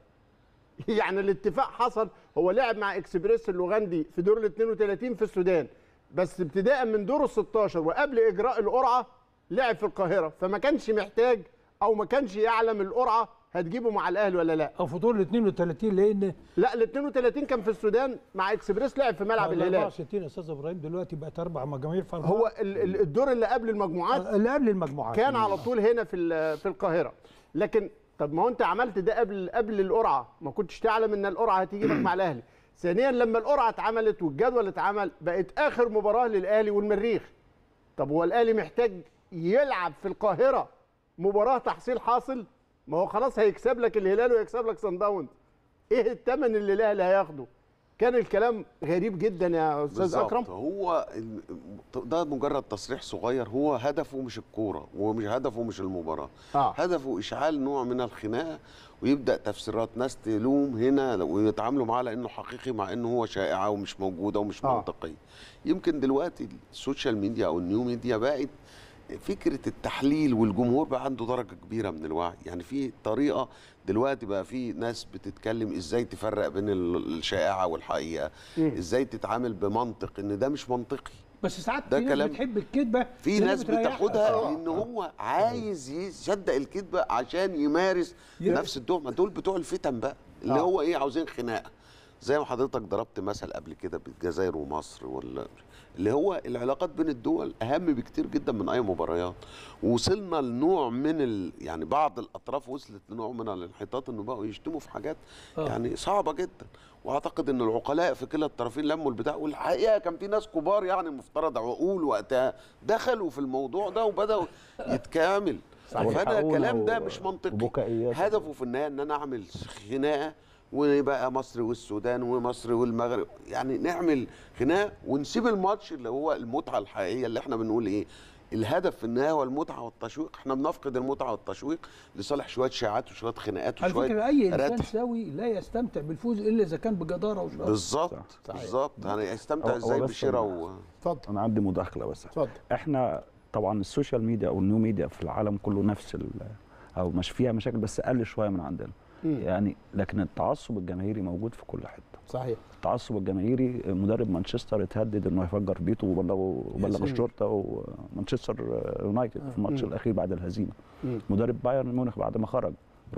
يعني الاتفاق حصل هو لعب مع اكسبريس اللوغندي في دور ال 32 في السودان بس ابتداء من دور ال 16 وقبل اجراء القرعه لعب في القاهره فما كانش محتاج او ما كانش يعلم القرعه هتجيبه مع الاهلي ولا لا او في دور ال 32 لان لا ال 32 كان في السودان مع اكسبريس لعب في ملعب ال الهلال 64 يا استاذ ابراهيم دلوقتي بقت اربع مجاميع في أربعة. هو ال- ال- الدور اللي قبل المجموعات اللي قبل المجموعات كان على طول هنا في ال- في القاهره لكن طب ما هو انت عملت ده قبل قبل القرعه ما كنتش تعلم ان القرعه هتيجي لك مع الاهلي ثانيا لما القرعه اتعملت والجدول اتعمل بقت اخر مباراه للاهلي والمريخ طب هو الاهلي محتاج يلعب في القاهره مباراه تحصيل حاصل ما هو خلاص هيكسب لك الهلال ويكسب لك صن داونز ايه الثمن اللي الاهلي هياخده كان الكلام غريب جدا يا استاذ بالظبط. اكرم هو ال- ده مجرد تصريح صغير هو هدفه مش الكوره ومش هدفه مش المباراه آه. هدفه اشعال نوع من الخناقه ويبدا تفسيرات ناس تلوم هنا ويتعاملوا معاه لانه حقيقي مع انه هو شائعه ومش موجوده ومش آه. منطقيه يمكن دلوقتي السوشيال ميديا او النيو ميديا بقت فكره التحليل والجمهور بقى عنده درجه كبيره من الوعي يعني في طريقه دلوقتي بقى في ناس بتتكلم ازاي تفرق بين ال- الشائعه والحقيقه ازاي تتعامل بمنطق ان ده مش منطقي بس ساعات ده في ناس كلام- بتحب الكذبه في لأن ناس بتريحها. بتاخدها آه. لان هو عايز يصدق الكذبه عشان يمارس ي- نفس التهمه دول بتوع الفتن بقى اللي آه. هو ايه عاوزين خناقه زي ما حضرتك ضربت مثل قبل كده بالجزائر ومصر ولا اللي هو العلاقات بين الدول اهم بكتير جدا من اي مباريات وصلنا لنوع من ال... يعني بعض الاطراف وصلت لنوع من الانحطاط انه بقوا يشتموا في حاجات آه. يعني صعبه جدا واعتقد ان العقلاء في كلا الطرفين لموا البتاع والحقيقه كان في ناس كبار يعني مفترض عقول وقتها دخلوا في الموضوع ده وبداوا يتكامل فانا والحقونا الكلام ده و- مش منطقي وبكائيات. هدفه في النهايه ان انا اعمل خناقه ويبقى مصر والسودان ومصر والمغرب يعني نعمل خناقه ونسيب الماتش اللي هو المتعه الحقيقيه اللي احنا بنقول ايه الهدف في النهايه هو المتعه والتشويق احنا بنفقد المتعه والتشويق لصالح شويه شائعات وشويه خناقات على وشويه فكره اي انسان رتح. سوي لا يستمتع بالفوز الا اذا كان بجداره وشرف بالظبط صحيح. بالظبط يعني يستمتع هو- هو ازاي بس بشراء أنا- و... اتفضل انا عندي مداخله بس اتفضل احنا طبعا السوشيال ميديا او النيو ميديا في العالم كله نفس ال او مش فيها مشاكل بس اقل شويه من عندنا مم. يعني لكن التعصب الجماهيري موجود في كل حته صحيح التعصب الجماهيري مدرب مانشستر اتهدد انه يفجر بيته وبلغ وبلغ سلام. الشرطه ومانشستر يونايتد في الماتش مم. الاخير بعد الهزيمه مم. مدرب بايرن ميونخ بعد ما خرج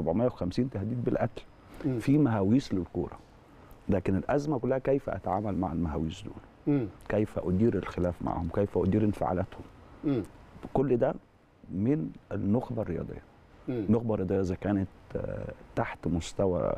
450 تهديد بالقتل مم. في مهاويس للكوره لكن الازمه كلها كيف اتعامل مع المهاويس دول مم. كيف ادير الخلاف معهم كيف ادير انفعالاتهم مم. كل ده من النخبه الرياضيه مم. النخبه الرياضيه اذا كانت آه، تحت مستوى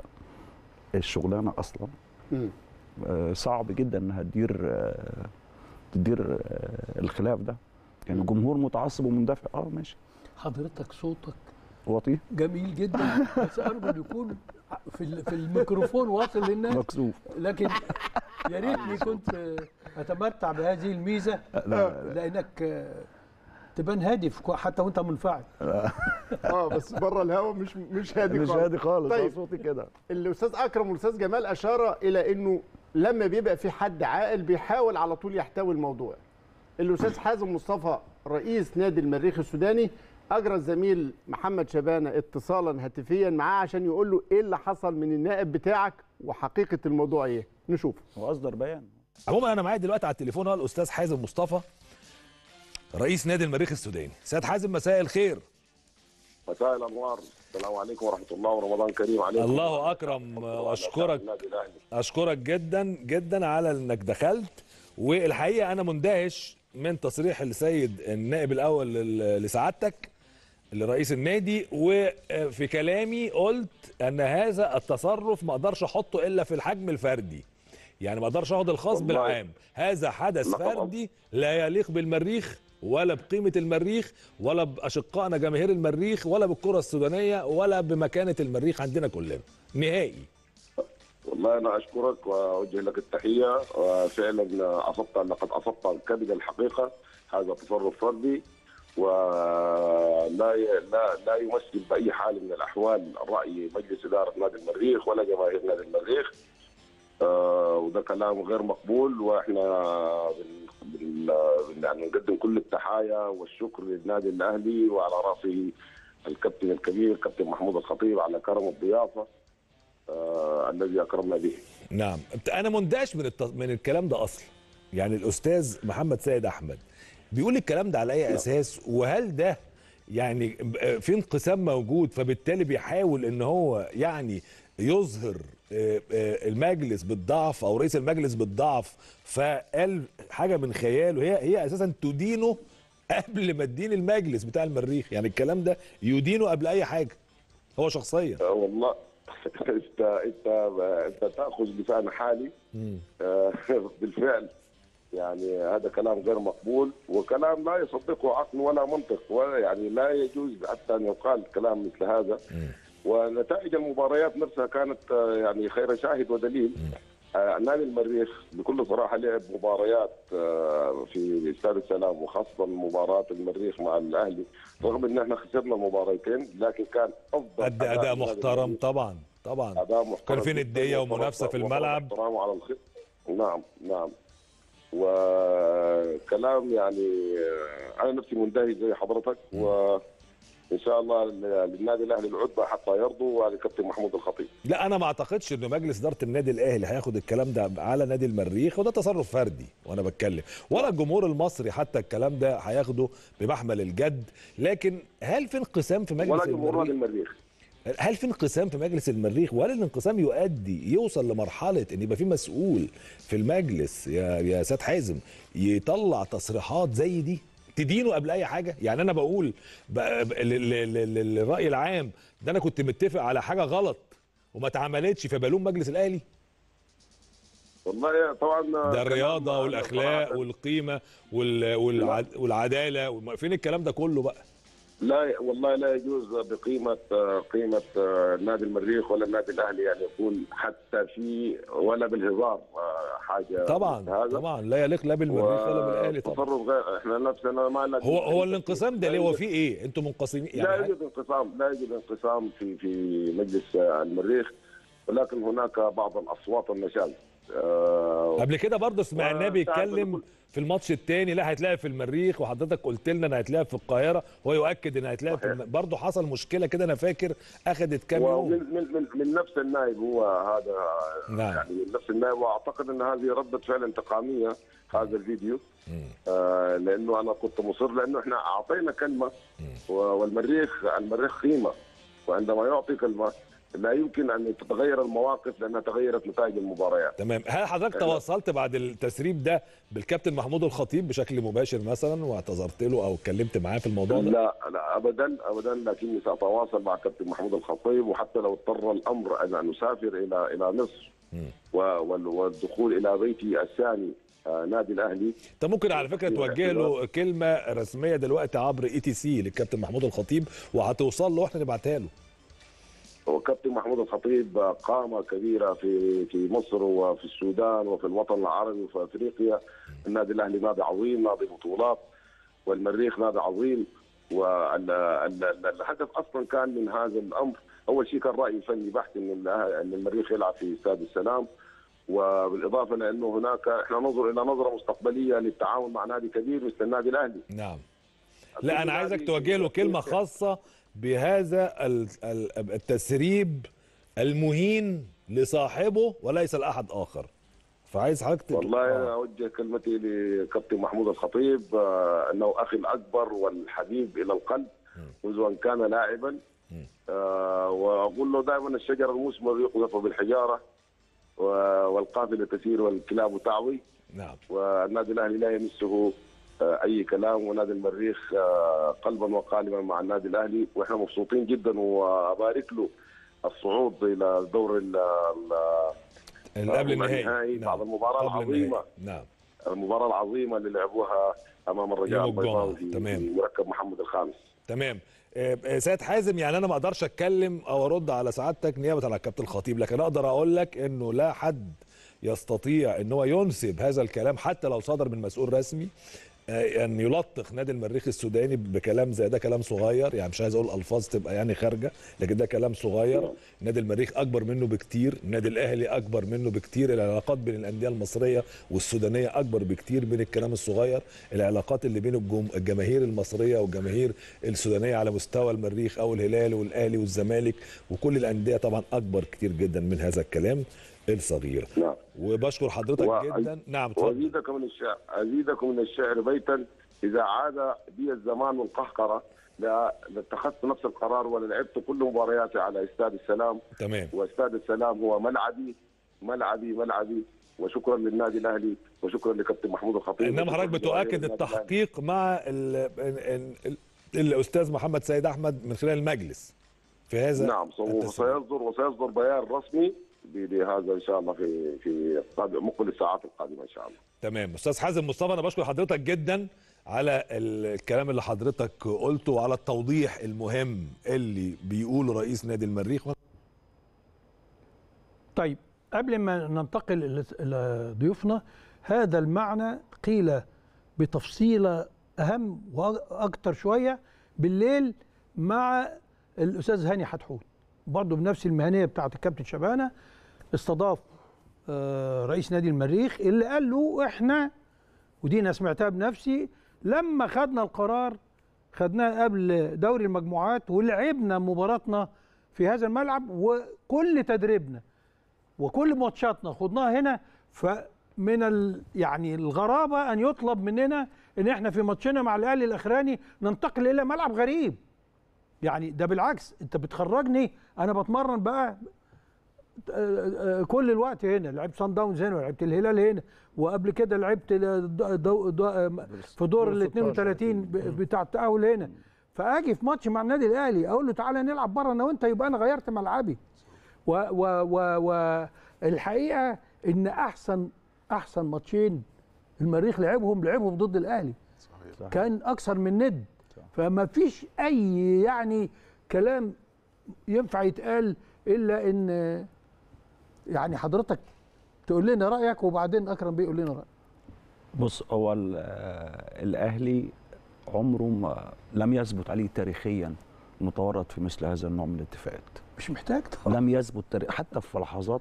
الشغلانه اصلا مم. آه، صعب جدا انها تدير آه، تدير آه، الخلاف ده يعني جمهور متعصب ومندفع اه ماشي حضرتك صوتك وطيه جميل جدا بس ارجو إنه يكون في ال- في الميكروفون واصل للناس مكسوف لكن يا ريتني كنت اتمتع بهذه الميزه لا، لا، لانك تبان هادي في كو- حتى وانت منفعل اه بس بره الهوا مش مش هادي مش خالص. هادي خالص طيب. طيب. صوتي كده الاستاذ اكرم والاستاذ جمال اشار الى انه لما بيبقى في حد عاقل بيحاول على طول يحتوي الموضوع الاستاذ حازم مصطفى رئيس نادي المريخ السوداني اجرى الزميل محمد شبانه اتصالا هاتفيا معاه عشان يقول له ايه اللي حصل من النائب بتاعك وحقيقه الموضوع ايه نشوف واصدر بيان عموما انا معايا دلوقتي على التليفون هو الاستاذ حازم مصطفى رئيس نادي المريخ السوداني سيد حازم مساء الخير مساء الانوار السلام عليكم ورحمه الله ورمضان كريم عليكم الله اكرم واشكرك النادي الاهلي اشكرك جدا جدا على انك دخلت والحقيقه انا مندهش من تصريح السيد النائب الاول لل- لسعادتك لرئيس النادي وفي كلامي قلت ان هذا التصرف ما اقدرش احطه الا في الحجم الفردي يعني ما اقدرش اخد الخاص والله. بالعام هذا حدث لا طبعا. فردي لا يليق بالمريخ ولا بقيمة المريخ ولا بأشقائنا جماهير المريخ ولا بالكرة السودانية ولا بمكانة المريخ عندنا كلنا نهائي والله انا اشكرك واوجه لك التحيه وفعلا اصبت لقد اصبت كبد الحقيقه هذا تصرف فردي ولا ي... لا لا يمثل باي حال من الاحوال راي مجلس اداره نادي المريخ ولا جماهير نادي المريخ آه وده كلام غير مقبول واحنا بن... بن... بن... يعني نقدم كل التحايا والشكر للنادي الاهلي وعلى راسه الكابتن الكبير كابتن محمود الخطيب على كرم الضيافه آه الذي اكرمنا به نعم انا مندهش من الت... من الكلام ده اصلا يعني الاستاذ محمد سيد احمد بيقول الكلام ده على اي اساس وهل ده يعني في انقسام موجود فبالتالي بيحاول ان هو يعني يظهر آه، آه، المجلس بالضعف او رئيس المجلس بالضعف فقال حاجه من خياله هي هي اساسا تدينه قبل ما تدين المجلس بتاع المريخ يعني الكلام ده يدينه قبل اي حاجه هو شخصيا آه والله انت انت انت تاخذ لسان حالي آه بالفعل يعني هذا كلام غير مقبول وكلام لا يصدقه عقل ولا منطق ولا يعني لا يجوز حتى ان يقال كلام مثل هذا ونتائج المباريات نفسها كانت آه، يعني خير شاهد ودليل آه، نادي المريخ بكل صراحه لعب مباريات آه، في استاد السلام وخاصه مباراه المريخ مع الاهلي رغم ان احنا خسرنا مباراتين لكن كان افضل ادى اداء من نادي محترم المريخ. طبعا طبعا اداء محترم كان في جداً ندية وفرض- ومنافسة في وفرض الملعب. احترامه على الخط نعم نعم وكلام يعني آه، انا نفسي مندهش زي حضرتك وان شاء الله للنادي الاهلي العتبه حتى يرضوا ولكابتن محمود الخطيب لا انا ما اعتقدش انه مجلس اداره النادي الاهلي هياخد الكلام ده على نادي المريخ وده تصرف فردي وانا بتكلم ولا الجمهور المصري حتى الكلام ده هياخده بمحمل الجد لكن هل في انقسام في مجلس ولا جمهور نادي المريخ المريخ هل في انقسام في مجلس المريخ ولا الانقسام يؤدي يوصل لمرحله ان يبقى في مسؤول في المجلس يا يا سيد حازم يطلع تصريحات زي دي تدينه قبل اي حاجه يعني انا بقول ب- ب- لل- لل- للراي العام ده انا كنت متفق على حاجه غلط وما اتعملتش فبلوم مجلس الاهلي والله طبعا ده الرياضه كلام- والاخلاق صراحة والقيمه وال- والع- والعداله وما- فين الكلام ده كله بقى لا والله لا يجوز بقيمه قيمه نادي المريخ ولا النادي الاهلي يعني يكون حتى في ولا بالهزار حاجه طبعا مثل هذا طبعا لا يليق لا بالمريخ ولا بالاهلي طبعا تصرف غير احنا نفسنا ما لنا هو هو الانقسام ده لا ليه هو يوجد- في ايه انتوا منقسمين لا يعني يوجد انقسام لا يوجد انقسام في في مجلس المريخ ولكن هناك بعض الاصوات النشاز آه، قبل كده برضه سمعناه وساعات بيتكلم بنقول- في الماتش التاني لا هيتلعب في المريخ وحضرتك قلت لنا انه هيتلعب في القاهره هو يؤكد انه هيتلعب في صحيح. الم... برضه حصل مشكله كده انا فاكر اخذت كام يوم ومن من من من نفس النائب هو هذا نعم. يعني من نفس النائب واعتقد ان هذه رده فعل انتقاميه هذا الفيديو آه لانه انا كنت مصر لانه احنا اعطينا كلمه و- والمريخ المريخ قيمه وعندما يعطي كلمه لا يمكن ان تتغير المواقف لانها تغيرت نتائج المباريات تمام هل حضرتك تواصلت بعد التسريب ده بالكابتن محمود الخطيب بشكل مباشر مثلا واعتذرت له او اتكلمت معاه في الموضوع ده لا لا ابدا ابدا لكني ساتواصل مع كابتن محمود الخطيب وحتى لو اضطر الامر ان نسافر الى الى مصر و- وال- والدخول الى بيتي الثاني آه، نادي الاهلي انت ممكن على فكره توجه له كلمه رسميه دلوقتي عبر اي تي سي للكابتن محمود الخطيب وهتوصل له واحنا نبعتها له وكابتن محمود الخطيب قامة كبيرة في في مصر وفي السودان وفي الوطن العربي وفي افريقيا النادي الاهلي نادي عظيم نادي بطولات والمريخ نادي عظيم والهدف اصلا كان من هذا الامر اول شيء كان راي فني بحت ان ال- ان المريخ يلعب في استاد السلام وبالاضافه لانه هناك احنا ننظر الى نظره مستقبليه للتعاون مع نادي كبير مثل النادي الاهلي نعم لا انا عايزك توجه له كلمه خاصه بهذا ال- ال- التسريب المهين لصاحبه وليس لاحد اخر فعايز حضرتك تك- والله آه. أنا اوجه كلمتي لكابتن محمود الخطيب آه، انه اخي الاكبر والحبيب الى القلب منذ ان كان لاعبا آه، واقول له دائما الشجر المثمر يقذف بالحجاره و- والقافله تسير والكلاب تعوي نعم والنادي الاهلي لا يمسه آه، اي كلام ونادي المريخ آه، قلبا وقالبا مع النادي الاهلي واحنا مبسوطين جدا وابارك له الصعود الى دور ال- ال- اللي قبل ربع النهائي النهائي بعد المباراة قبل العظيمة. النهائي. نعم المباراه العظيمه اللي لعبوها امام الرجاء يوم الجمعة. البيضاوي في تمام. في مركب محمد الخامس تمام آه، آه، سيد حازم يعني انا ما اقدرش اتكلم او ارد على سعادتك نيابه عن الكابتن الخطيب لكن اقدر اقول لك انه لا حد يستطيع ان هو ينسب هذا الكلام حتى لو صدر من مسؤول رسمي آه، ان يلطخ نادي المريخ السوداني بكلام زي ده كلام صغير يعني مش عايز اقول الفاظ تبقى يعني خارجه لكن ده كلام صغير نادي المريخ اكبر منه بكتير النادي الاهلي اكبر منه بكتير العلاقات بين الانديه المصريه والسودانيه اكبر بكتير من الكلام الصغير العلاقات اللي بين الجم- الجماهير المصريه والجماهير السودانيه على مستوى المريخ او الهلال والاهلي والزمالك وكل الانديه طبعا اكبر كتير جدا من هذا الكلام الصغير نعم وبشكر حضرتك و- جدا نعم اتفضل وازيدكم من الشعر ازيدكم من الشعر بيتا اذا عاد بي الزمان والقهقره لا لاتخذت نفس القرار ولعبت كل مبارياتي على استاد السلام تمام واستاد السلام هو ملعبي ملعبي ملعبي وشكرا للنادي الاهلي وشكرا لكابتن محمود الخطيب انما وشكراً حضرتك لجماهير بتؤكد النادي الأهلي. التحقيق مع ال ال ال الاستاذ محمد سيد احمد من خلال المجلس في هذا نعم سو- التسريب. وسيصدر وسيصدر بيان رسمي ب- بهذا ان شاء الله في في قادم- مقبل الساعات القادمه ان شاء الله تمام استاذ حازم مصطفى انا بشكر حضرتك جدا على الكلام اللي حضرتك قلته وعلى التوضيح المهم اللي بيقوله رئيس نادي المريخ طيب قبل ما ننتقل إلى- الى ضيوفنا هذا المعنى قيل بتفصيله اهم واكثر شويه بالليل مع الاستاذ هاني حتحوت برضه بنفس المهنيه بتاعه الكابتن شبانه استضاف آه، رئيس نادي المريخ اللي قال له احنا ودي انا سمعتها بنفسي لما خدنا القرار خدناه قبل دوري المجموعات ولعبنا مباراتنا في هذا الملعب وكل تدريبنا وكل ماتشاتنا خدناها هنا فمن ال يعني الغرابه ان يطلب مننا ان احنا في ماتشنا مع الاهلي الاخراني ننتقل الى ملعب غريب يعني ده بالعكس انت بتخرجني انا بتمرن بقى آه، آه، كل الوقت هنا لعبت سان داونز هنا ولعبت الهلال هنا وقبل كده لعبت دو دو دو في دور ال 32 ب- بتاع التاهل هنا فاجي في ماتش مع النادي الاهلي اقول له تعالى نلعب بره انا وانت يبقى انا غيرت ملعبي و و و والحقيقه ان احسن احسن ماتشين المريخ لعبهم لعبهم ضد الاهلي صحيح كان اكثر من ند فما فيش اي يعني كلام ينفع يتقال الا ان يعني حضرتك تقول لنا رايك وبعدين اكرم بيه يقول لنا رايه بص هو ال- آه، الاهلي عمره ما لم يثبت عليه تاريخيا متورط في مثل هذا النوع من الاتفاقات مش محتاج طبعا لم يثبت تاريخ حتى في لحظات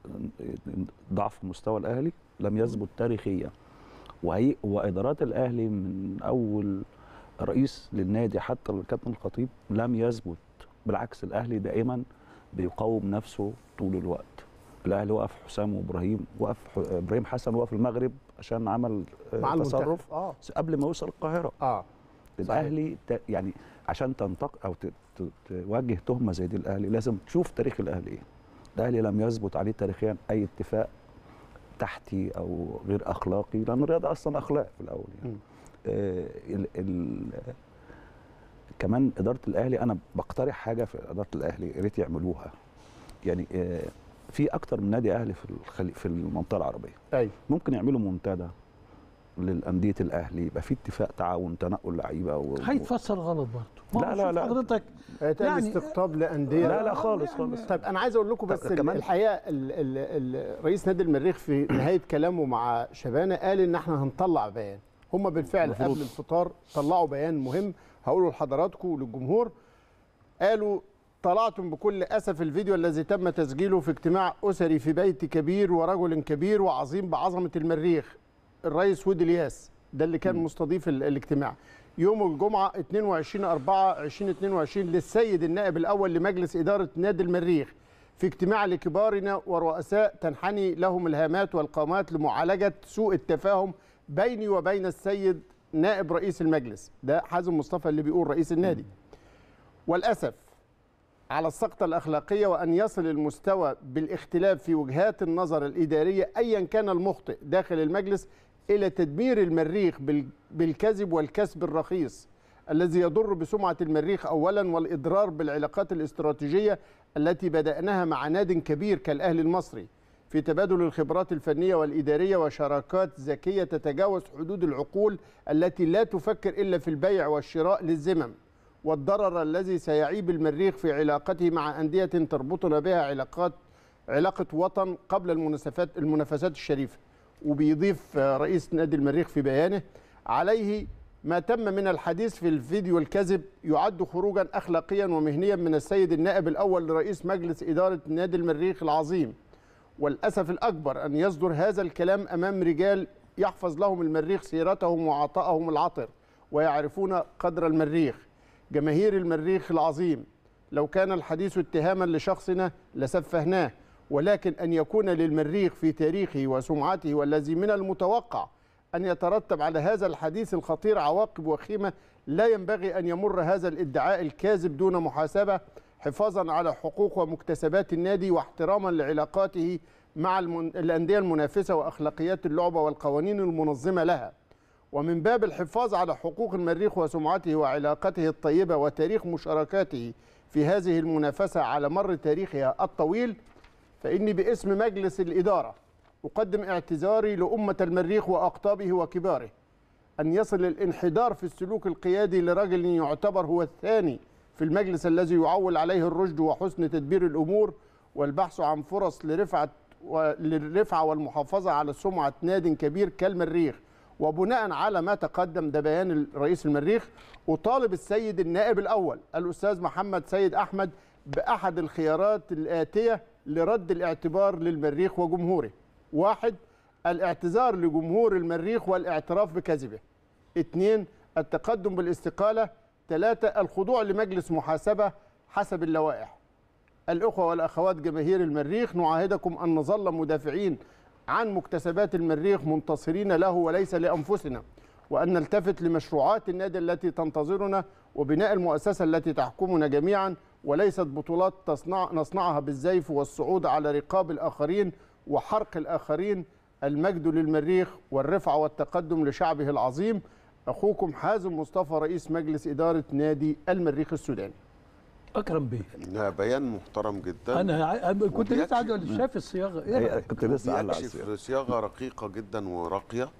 ضعف مستوى الاهلي لم يثبت تاريخيا وهي وادارات الاهلي من اول رئيس للنادي حتى الكابتن الخطيب لم يثبت بالعكس الاهلي دائما بيقاوم نفسه طول الوقت الاهلي وقف حسام وابراهيم وقف ح- ابراهيم حسن وقف المغرب عشان عمل آه، مع المنتخب تصرف اه قبل ما يوصل القاهره اه الاهلي ت- يعني عشان تنتق او ت- ت- توجه تهمه زي دي الاهلي لازم تشوف تاريخ الاهلي ايه الاهلي لم يثبت عليه تاريخيا اي اتفاق تحتي او غير اخلاقي لان الرياضه اصلا اخلاق في الاول يعني آه ال ال كمان اداره الاهلي انا بقترح حاجه في اداره الاهلي يا ريت يعملوها يعني آه في اكتر من نادي اهلي في الخلي في المنطقه العربيه ايوه ممكن يعملوا منتدى للانديه الاهلي يبقى في اتفاق تعاون تنقل لعيبه و... هيتفسر غلط برضه لا، لا، لا. حضرتك هيتقال يعني- استقطاب لانديه لا لا خالص خالص طيب انا عايز اقول لكم بس طب كمان- الحقيقه ال ال ال رئيس نادي المريخ في نهايه كلامه مع شبانه قال ان احنا هنطلع بيان هم بالفعل مفروض. قبل الفطار طلعوا بيان مهم هقوله لحضراتكم وللجمهور قالوا طلعتم بكل اسف الفيديو الذي تم تسجيله في اجتماع اسري في بيت كبير ورجل كبير وعظيم بعظمه المريخ الرئيس ود الياس ده اللي كان مستضيف ال- الاجتماع يوم الجمعه 22 4 2022 للسيد النائب الاول لمجلس اداره نادي المريخ في اجتماع لكبارنا ورؤساء تنحني لهم الهامات والقامات لمعالجه سوء التفاهم بيني وبين السيد نائب رئيس المجلس ده حازم مصطفى اللي بيقول رئيس النادي والاسف على السقطة الأخلاقية وأن يصل المستوى بالاختلاف في وجهات النظر الإدارية أيا كان المخطئ داخل المجلس إلى تدمير المريخ بال- بالكذب والكسب الرخيص الذي يضر بسمعة المريخ أولا والإضرار بالعلاقات الاستراتيجية التي بدأناها مع ناد كبير كالأهلي المصري في تبادل الخبرات الفنية والإدارية وشراكات ذكية تتجاوز حدود العقول التي لا تفكر إلا في البيع والشراء للزمم والضرر الذي سيعيب المريخ في علاقته مع أندية تربطنا بها علاقات علاقة وطن قبل المناسبات المنافسات الشريفة وبيضيف آه، رئيس نادي المريخ في بيانه عليه ما تم من الحديث في الفيديو الكذب يعد خروجا أخلاقيا ومهنيا من السيد النائب الأول لرئيس مجلس إدارة نادي المريخ العظيم والأسف الأكبر أن يصدر هذا الكلام أمام رجال يحفظ لهم المريخ سيرتهم وعطائهم العطر ويعرفون قدر المريخ جماهير المريخ العظيم لو كان الحديث اتهاما لشخصنا لسفهناه ولكن أن يكون للمريخ في تاريخه وسمعته والذي من المتوقع أن يترتب على هذا الحديث الخطير عواقب وخيمة لا ينبغي أن يمر هذا الادعاء الكاذب دون محاسبة حفاظا على حقوق ومكتسبات النادي واحتراما لعلاقاته مع المن... الأندية المنافسة وأخلاقيات اللعبة والقوانين المنظمة لها ومن باب الحفاظ على حقوق المريخ وسمعته وعلاقته الطيبة وتاريخ مشاركاته في هذه المنافسة على مر تاريخها الطويل فإني باسم مجلس الإدارة أقدم اعتذاري لأمة المريخ وأقطابه وكباره أن يصل الانحدار في السلوك القيادي لرجل يعتبر هو الثاني في المجلس الذي يعول عليه الرشد وحسن تدبير الأمور والبحث عن فرص لرفعة للرفعة والمحافظة على سمعة ناد كبير كالمريخ وبناء على ما تقدم ده بيان رئيس المريخ أطالب السيد النائب الأول الأستاذ محمد سيد أحمد بأحد الخيارات الآتية لرد الاعتبار للمريخ وجمهوره واحد الاعتذار لجمهور المريخ والاعتراف بكذبه اثنين التقدم بالاستقالة ثلاثة الخضوع لمجلس محاسبة حسب اللوائح الأخوة والأخوات جماهير المريخ نعاهدكم أن نظل مدافعين عن مكتسبات المريخ منتصرين له وليس لأنفسنا وأن نلتفت لمشروعات النادي التي تنتظرنا وبناء المؤسسة التي تحكمنا جميعا وليست بطولات تصنع نصنعها بالزيف والصعود على رقاب الآخرين وحرق الآخرين المجد للمريخ والرفعة والتقدم لشعبه العظيم أخوكم حازم مصطفى رئيس مجلس إدارة نادي المريخ السوداني اكرم بيه ده بيان محترم جدا انا ع- كنت لسه عايز أقول- شايف الصياغه ايه هي رأيك؟ كنت لسه على بيكشف صياغه رقيقه جدا وراقيه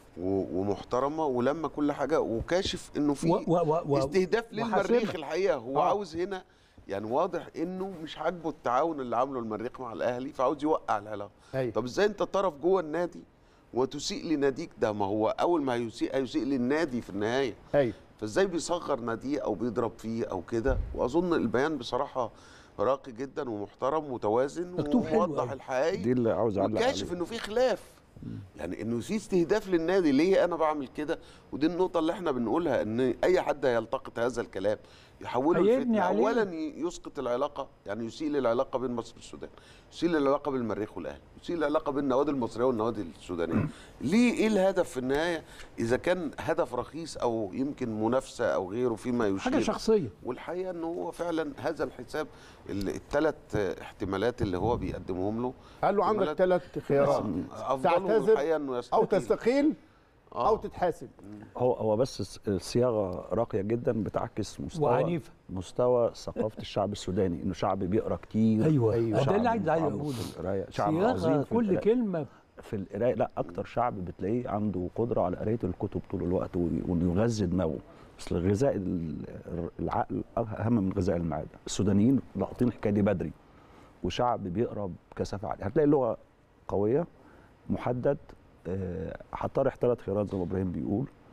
و- ومحترمه ولما كل حاجه وكاشف انه في و- و- و- و- استهداف وحاسمة. للمريخ الحقيقه هو آه. عاوز هنا يعني واضح انه مش عاجبه التعاون اللي عامله المريخ مع الاهلي فعاوز يوقع العلاقه أيوة. طب ازاي انت طرف جوه النادي وتسيء لناديك ده ما هو اول ما هيسيء هيسيء للنادي في النهايه أيوة. فازاي بيصغر ناديه او بيضرب فيه او كده واظن البيان بصراحه راقي جدا ومحترم ومتوازن مكتوب حلو وموضح أوي. الحقائق دي اللي عاوز اعلق وكاشف عليه انه في خلاف يعني انه في استهداف للنادي ليه انا بعمل كده ودي النقطه اللي احنا بنقولها ان اي حد هيلتقط هذا الكلام يحوله هيبني لفتنه عليه. اولا ي- يسقط العلاقه يعني يسيء للعلاقه بين مصر والسودان يسيء للعلاقه بين المريخ والاهلي يسيء للعلاقه بين النوادي المصريه والنوادي السودانيه ليه ايه الهدف في النهايه اذا كان هدف رخيص او يمكن منافسه او غيره فيما يشير حاجه شخصيه والحقيقه ان هو فعلا هذا الحساب الثلاث احتمالات اللي هو بيقدمهم له قال له عندك احتمالات ثلاث خيارات افضلهم تعتذر الحقيقه انه أو يستقيل تستقيل آه. أو تتحاسب هو هو بس الس- الصياغه راقيه جدا بتعكس مستوى وعنيفة. مستوى ثقافه الشعب السوداني انه شعب بيقرا كتير ايوه ايوه ده شعب اللي عايز عايز متعمق اقوله في القرايه شعب صياغة عظيم في كل القراية. كلمه في القرايه لا اكتر شعب بتلاقيه عنده قدره على قرايه الكتب طول الوقت وي- وانه يغذي دماغه اصل غذاء ال- العقل اهم من غذاء المعده السودانيين لاقطين الحكايه دي بدري وشعب بيقرا بكثافه عاليه هتلاقي اللغه قويه محدد آه، هطرح ثلاث خيارات زي ما ابراهيم بيقول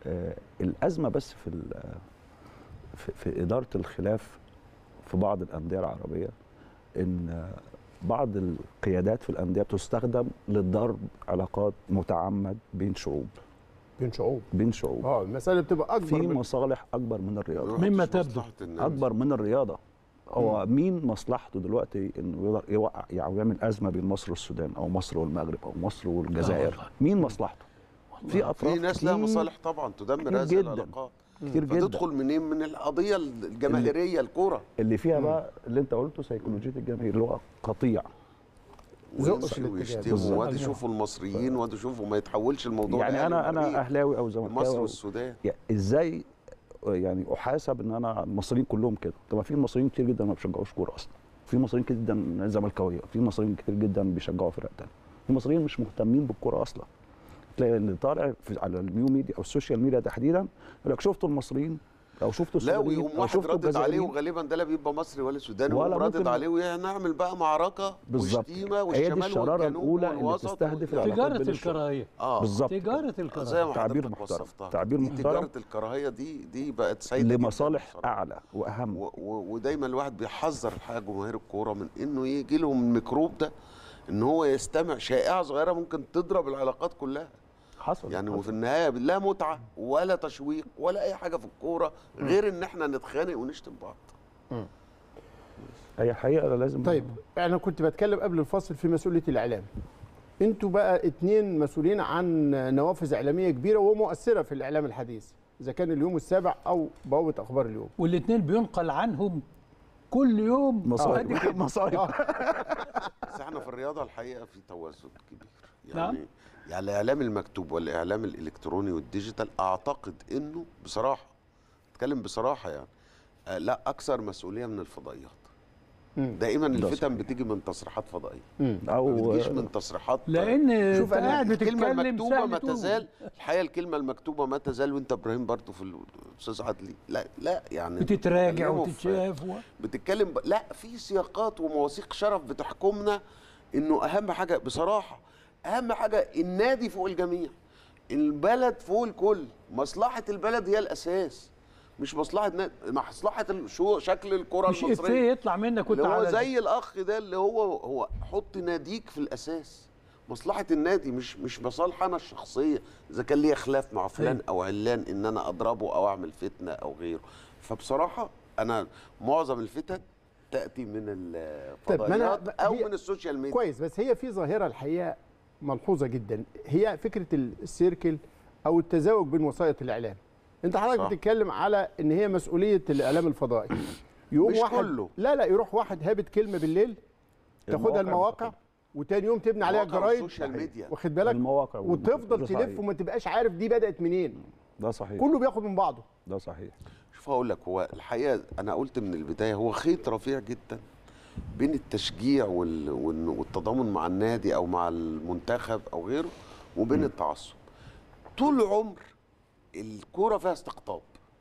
آه، الازمه بس في ال- في, في اداره الخلاف في بعض الانديه العربيه ان آه، بعض القيادات في الانديه بتستخدم لضرب علاقات متعمد بين شعوب بين شعوب بين شعوب اه المساله بتبقى اكبر في من مصالح اكبر من الرياضه يروح مما مش تبدو. مصلحة الناس. اكبر من الرياضه هو مين مصلحته دلوقتي انه يقدر يوقع يعني يعمل ازمه بين مصر والسودان او مصر والمغرب او مصر والجزائر والله. مين مصلحته في اطراف في ناس لها كتير- مصالح طبعا تدمر كتير هذه جداً. العلاقات كتير جدا فتدخل منين من القضيه الجماهيريه الكوره اللي فيها بقى اللي انت قلته سيكولوجيه الجماهير اللي هو قطيع زقش ويمشوا الاتجاه. ويشتموا بالظبط. وادي يشوفوا المصريين وادي يشوفوا ما يتحولش الموضوع يعني لأهلي انا انا وفريق. اهلاوي او مصر زملكاوي والسودان يعني ازاي يعني احاسب ان انا المصريين كلهم كده طب ما في مصريين كتير جدا ما بيشجعوش كوره اصلا في مصريين كتير جدا زملكاويه في مصريين كتير جدا بيشجعوا فرق تانية في مصريين مش مهتمين بالكوره اصلا تلاقي اللي طالع في على النيو ميديا او السوشيال ميديا تحديدا يقول لك شفتوا المصريين او شفتوا لا السودانيين ويقوم او واحد شفتوا ردد عليه الجزائريين وغالبا ده لا بيبقى مصري ولا سوداني ولا ولا ردد ممكن- عليه ونعمل بقى معركه بالظبط وشتيمه هي دي والشمال الشراره والجنوب الاولى اللي والوسط بتستهدف وال- العلاقات تجاره بين الشعوب. الكراهيه اه بالظبط تجاره زي الكراهيه ما تعبير حضرتك محترم. وصفتها. تعبير دي محترم. تجاره الكراهيه دي دي بقت سيده جداً لمصالح بصراحة. اعلى واهم و- و- ودايما الواحد بيحذر الحقيقه جماهير الكوره من انه يجي لهم الميكروب ده ان هو يستمع شائعه صغيره ممكن تضرب العلاقات كلها حصل يعني حصل. وفي النهايه لا متعه ولا تشويق ولا اي حاجه في الكوره غير ان احنا نتخانق ونشتم بعض هي حقيقه لازم طيب انا كنت بتكلم قبل الفصل في مسؤوليه الاعلام انتوا بقى اتنين مسؤولين عن نوافذ اعلاميه كبيره ومؤثره في الاعلام الحديث اذا كان اليوم السابع او بوابه اخبار اليوم والاثنين بينقل عنهم كل يوم قد مصايب كده. مصايب بس احنا في الرياضه الحقيقه في توازن كبير نعم. يعني يعني الاعلام المكتوب والاعلام الالكتروني والديجيتال اعتقد انه بصراحه اتكلم بصراحه يعني آه، لا اكثر مسؤوليه من الفضائيات مم. دائما ده الفتن صحيح. بتيجي من تصريحات فضائيه مم. ما او بتجيش من تصريحات لان شوف انت أنا قاعد الكلمه بتتكلم المكتوبه سهل ما تقول. تزال الحقيقه الكلمه المكتوبه ما تزال وانت ابراهيم برضو في الاستاذ عدلي لا لا يعني بتتراجع بتكلموا في- وتتشاف و... بتتكلم ب... لا في سياقات ومواثيق شرف بتحكمنا انه اهم حاجه بصراحه اهم حاجه النادي فوق الجميع البلد فوق الكل مصلحه البلد هي الاساس مش مصلحه نا... مصلحه ال- شو شكل الكره مش المصريه افيه يطلع منك وانت اللي هو على زي الاخ ده اللي هو هو حط ناديك في الاساس مصلحه النادي مش مش مصالح انا الشخصيه اذا كان ليا خلاف مع فلان أيوة. او علان ان انا اضربه او اعمل فتنه او غيره فبصراحه انا معظم الفتن تاتي من طيب، ما أنا- الفضائيات او هي- من السوشيال ميديا كويس بس هي في ظاهره الحقيقه ملحوظه جدا هي فكره السيركل او التزاوج بين وسائط الاعلام انت حضرتك صح. بتتكلم على ان هي مسؤوليه الاعلام الفضائي يقوم مش واحد كله. لا لا يروح واحد هابط كلمه بالليل تاخدها المواقع بتاخدها. وتاني يوم تبني عليها مواقع الجرايد والسوشيال ميديا واخد بالك المواقع وتفضل ده تلف صحيح. وما تبقاش عارف دي بدات منين ده صحيح كله بياخد من بعضه ده صحيح شوف هقول لك هو الحقيقه انا قلت من البدايه هو خيط رفيع جدا بين التشجيع وال- وال- والتضامن مع النادي او مع المنتخب او غيره وبين التعصب طول العمر الكوره فيها استقطاب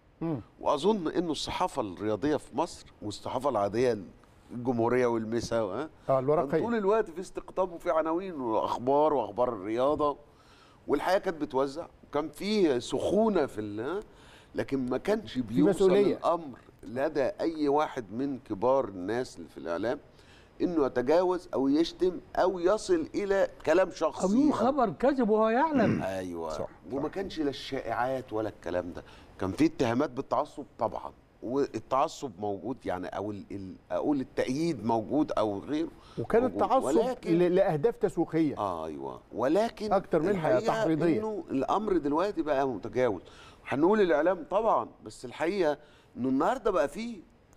واظن انه الصحافه الرياضيه في مصر والصحافه العاديه الجمهوريه والمسا ها اه كان الورقيه طول الوقت في استقطاب وفي عناوين واخبار واخبار الرياضه والحياه كانت بتوزع وكان في سخونه في ال- ها؟ لكن ما كانش بيوصل مسؤولية. الامر لدى اي واحد من كبار الناس اللي في الاعلام انه يتجاوز او يشتم او يصل الى كلام او شخصي يقول خبر كذب وهو يعلم ايوه صح، وما كانش لا الشائعات ولا الكلام ده كان في اتهامات بالتعصب طبعا والتعصب موجود يعني او ال ال اقول التأييد موجود او غيره وكان موجود. التعصب ولكن ل- لاهداف تسويقيه اه ايوه ولكن أكتر منها الحقيقة تحريضية. انه الامر دلوقتي بقى متجاوز هنقول الاعلام طبعا بس الحقيقه انه النهارده بقى فيه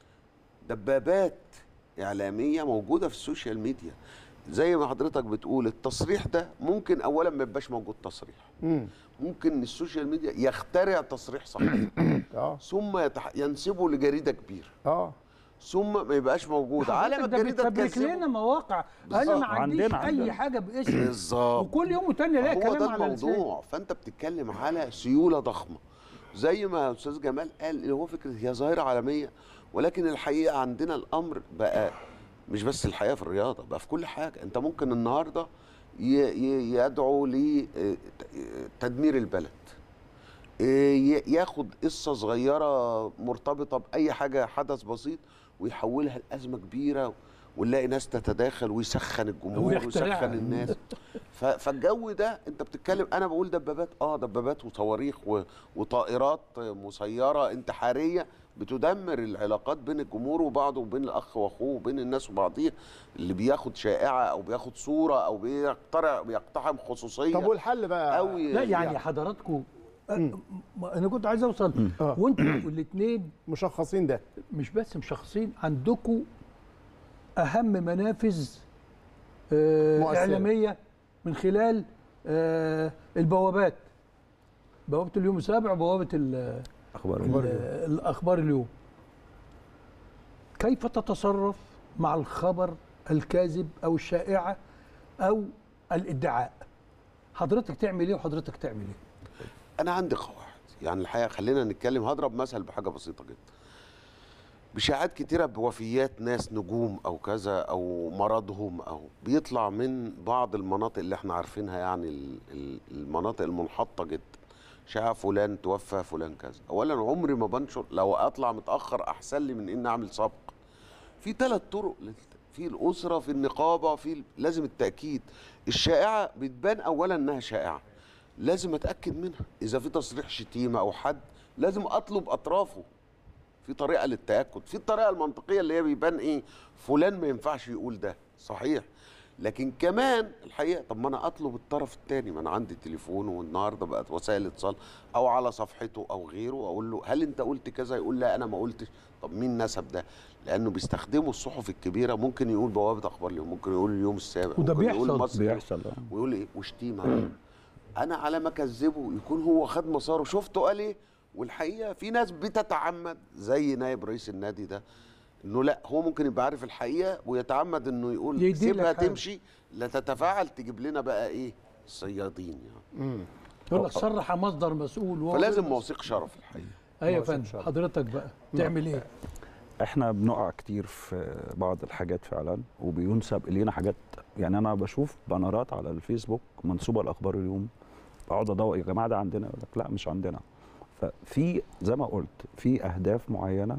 دبابات اعلاميه موجوده في السوشيال ميديا زي ما حضرتك بتقول التصريح ده ممكن اولا ما يبقاش موجود تصريح امم ممكن السوشيال ميديا يخترع تصريح صحيح اه ثم يتح... ينسبه لجريده كبيره اه ثم ما يبقاش موجود على ما حضرتك ده الجريده بتفبرك لنا تكذبه مواقع انا بالظبط. ما عنديش عندنا- اي عندنا. حاجه باسم بالظبط وكل يوم وتاني الاقي هو كلام ده على لساني الموضوع فانت بتتكلم على سيوله ضخمه زي ما استاذ جمال قال اللي هو فكره هي ظاهره عالميه ولكن الحقيقه عندنا الامر بقى مش بس الحقيقه في الرياضه بقى في كل حاجه انت ممكن النهارده ي- ي- يدعو لتدمير البلد إيه، ي- ياخد قصه صغيره مرتبطه باي حاجه حدث بسيط ويحولها لازمه كبيره ونلاقي ناس تتداخل ويسخن الجمهور ويخترعها. ويسخن الناس ف- فالجو ده انت بتتكلم انا بقول دبابات اه دبابات وصواريخ و- وطائرات مسيره انتحاريه بتدمر العلاقات بين الجمهور وبعضه وبين الاخ واخوه وبين الناس وبعضيها اللي بياخد شائعه او بياخد صوره او بيقترع بيقتحم خصوصيه طب والحل بقى او ي- لا يعني حضراتكم انا كنت عايز اوصل آه. وانتوا الاثنين مشخصين ده مش بس مشخصين عندكم اهم منافذ آه، مؤثرة. اعلاميه من خلال آه، البوابات بوابه اليوم السابع وبوابه ال- اخبار ال- الاخبار اليوم كيف تتصرف مع الخبر الكاذب او الشائعه او الادعاء حضرتك تعمل ايه وحضرتك تعمل ايه انا عندي قواعد يعني الحقيقه خلينا نتكلم هضرب مثل بحاجه بسيطه جدا بشاعات كتيرة بوفيات ناس نجوم أو كذا أو مرضهم أو بيطلع من بعض المناطق اللي احنا عارفينها يعني ال- ال- المناطق المنحطة جدا شاع فلان توفى فلان كذا أولا عمري ما بنشر لو أطلع متأخر أحسن لي من إني أعمل سبق في ثلاث طرق لل- في الأسرة في النقابة في ال- لازم التأكيد الشائعة بتبان أولا إنها شائعة لازم أتأكد منها إذا في تصريح شتيمة أو حد لازم أطلب أطرافه في طريقه للتاكد في الطريقه المنطقيه اللي هي بيبان ايه فلان ما ينفعش يقول ده صحيح لكن كمان الحقيقه طب ما انا اطلب الطرف الثاني ما انا عندي تليفون والنهارده بقت وسائل اتصال او على صفحته او غيره اقول له هل انت قلت كذا يقول لا انا ما قلتش طب مين نسب ده لانه بيستخدموا الصحف الكبيره ممكن يقول بوابه اخبار اليوم ممكن يقول اليوم السابع وده ممكن يقول بيحصل. مصر بيحصل آه. ويقول ايه وشتيمه انا على ما اكذبه يكون هو خد مساره شفته قال ايه والحقيقه في ناس بتتعمد زي نائب رئيس النادي ده انه لا هو ممكن يبقى عارف الحقيقه ويتعمد انه يقول يديلك سيبها حاجة. تمشي لا تتفاعل تجيب لنا بقى ايه صيادين يعني يقول لك صرح مصدر مسؤول وهو فلازم غير موثيق شرف الحقيقه ايوه يا موثق فندم شرف. حضرتك بقى تعمل ايه احنا بنقع كتير في بعض الحاجات فعلا وبينسب الينا حاجات يعني انا بشوف بانرات على الفيسبوك منسوبه لاخبار اليوم بقعد ادور يا جماعه ده عندنا يقول لك لا مش عندنا ففي زي ما قلت في اهداف معينه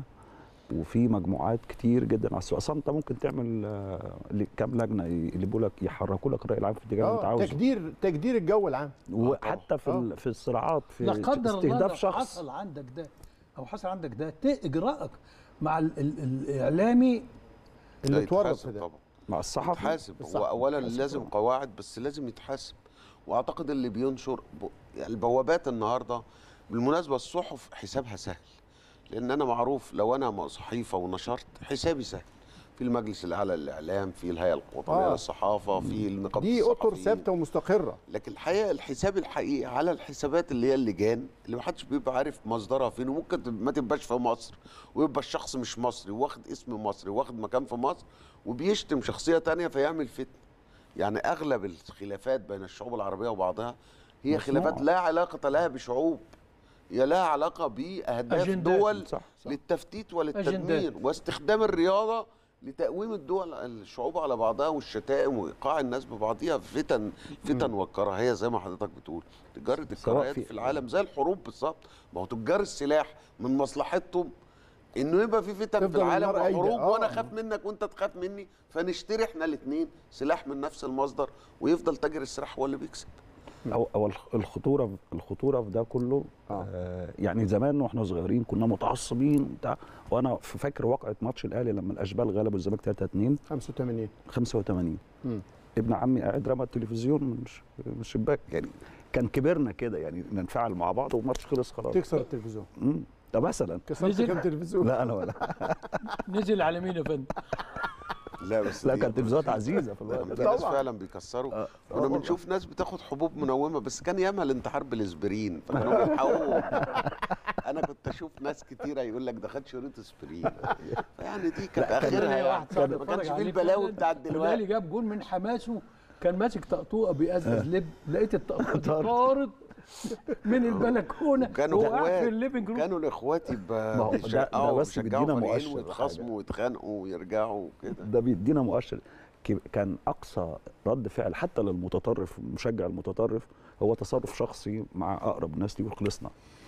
وفي مجموعات كتير جدا على السوق اصلا انت ممكن تعمل آه، ل- كام لجنه يقلبوا لك يحركوا لك الراي العام في الاتجاه اللي انت اه عاوزه تقدير تقدير الجو العام وحتى في آه. ال- في الصراعات في لا قدر الله استهداف لو شخص حصل عندك ده او حصل عندك ده ت- اجراءك مع ال ال الاعلامي اللي لا اتورط في يتحاسب ده طبعا مع الصحفي يتحاسب بالصح. هو اولا يتحاسب لازم طبعاً. قواعد بس لازم يتحاسب واعتقد اللي بينشر ب... يعني البوابات النهارده بالمناسبه الصحف حسابها سهل لان انا معروف لو انا م- صحيفه ونشرت حسابي سهل في المجلس الاعلى للاعلام في الهيئه الوطنيه آه. للصحافه في النقابه دي اطر الصحفيين. ثابته ومستقره لكن الحقيقه الحساب الحقيقي على الحسابات اللي هي اللجان اللي محدش بيبقى عارف مصدرها فين وممكن تب- ما تبقاش في مصر ويبقى الشخص مش مصري واخد اسم مصري واخد مكان في مصر وبيشتم شخصيه تانية فيعمل فتنه يعني اغلب الخلافات بين الشعوب العربيه وبعضها هي مصنوعة. خلافات لا علاقه لها بشعوب هي لها علاقه باهداف أجندات. دول صح صح للتفتيت وللتدمير أجندات. واستخدام الرياضه لتقويم الدول الشعوب على بعضها والشتائم وايقاع الناس ببعضها فتن فتن والكراهيه زي ما حضرتك بتقول تجاره الكراهيات في- في العالم زي الحروب بالظبط ما هو تجار السلاح من مصلحتهم انه يبقى في فتن في تفضل العالم النار قايدة. وحروب آه. وانا اخاف منك وانت تخاف مني فنشتري احنا الاثنين سلاح من نفس المصدر ويفضل تاجر السلاح هو اللي بيكسب او او الخ- الخطوره الخطوره في ده كله آه. آه يعني زمان واحنا صغيرين كنا متعصبين وبتاع وانا ف- فاكر واقعه ماتش الاهلي لما الاشبال غلبوا الزمالك 3 2 85 85 مم. ابن عمي قاعد رمى التلفزيون من الش- من الشباك يعني كان كبرنا كده يعني ننفعل مع بعض والماتش خلص خلاص تكسر التلفزيون مم. ده مثلا كسرت نزل. كام تلفزيون لا انا ولا نزل على مين يا فندم لا بس لا دي- كانت تلفزيونات عزيزه في الوقت في ده ناس طبعاً. فعلا بيكسروا آه. كنا بنشوف ناس بتاخد حبوب منومه بس كان ياما الانتحار بالاسبرين فكانوا بيلحقوهم انا كنت اشوف ناس كتيره يقول لك ده خد شريط اسبرين يعني دي كانت لا، كان- اخرها ليا يعني واحد صاحبي ما اتفرج كانش فيه عليه البلاوي فعلاً. بتاعت الاهلي دلوقتي جاب جول من حماسه كان ماسك طقطوقه بيقزقز لب لقيت الطقطوقه دي طارت من البلكونه كانوا وقع في اخوات الليفنج روم كانوا الاخوات ما يبقى هو ده- ده بيشجعوا بس بيشجعوا بيدينا فريقين مؤشر ويتخاصموا ويتخانقوا ويرجعوا وكده ده بيدينا مؤشر كي- كان اقصى رد فعل حتى للمتطرف المشجع المتطرف هو تصرف شخصي مع اقرب الناس ليه وخلصنا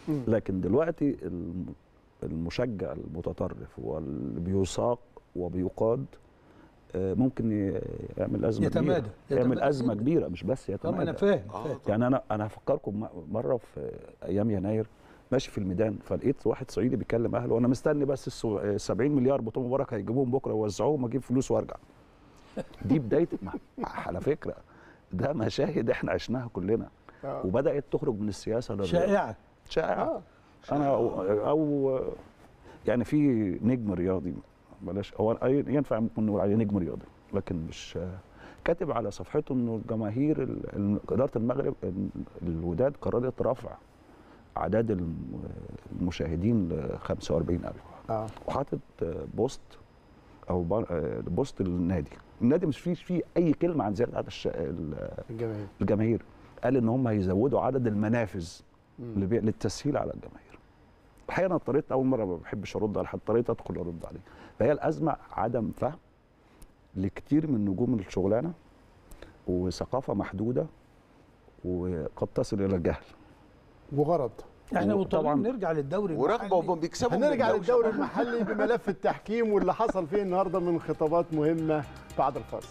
لكن دلوقتي الم- المشجع المتطرف واللي بيساق وبيقاد آه، ممكن ي- يعمل ازمه يتمادى. كبيره يعمل يتمادى ازمه جداً. كبيره مش بس طب انا يتمادى فاهم اه فاهم. يعني انا انا هفكركم م- مره في ايام يناير ماشي في الميدان فلقيت واحد صعيدي بيكلم اهله وانا مستني بس السو- آه، 70 مليار بتوع مبارك هيجيبوهم بكره يوزعوهم اجيب فلوس وارجع دي بدايه ما- على فكره ده مشاهد احنا عشناها كلنا آه. وبدات تخرج من السياسه للرياضة. شائعه شائعه آه. انا او, أو يعني في نجم رياضي بلاش هو أي- ينفع ممكن نقول عليه نجم رياضي لكن مش كاتب على صفحته انه الجماهير ال- ال- اداره المغرب ال- الوداد قررت رفع اعداد الم- المشاهدين ل 45000 اه وحاطط بوست او بار- بوست للنادي النادي مش فيه فيه اي كلمه عن زياده عدد الش- ال- الجماهير الجماهير قال ان هم هيزودوا عدد المنافذ مم. لبي- للتسهيل على الجماهير الحقيقه انا اضطريت اول مره ما بحبش ارد على حد اضطريت ادخل ارد عليه فهي الازمه عدم فهم لكتير من نجوم الشغلانه وثقافه محدوده وقد تصل الى الجهل وغرض احنا وطبعاً- مضطرين نرجع للدوري ورغبه المحلي. وهم بيكسبوا من هنرجع الدوشة. للدوري المحلي بملف التحكيم واللي حصل فيه النهارده من خطابات مهمه بعد الفاصل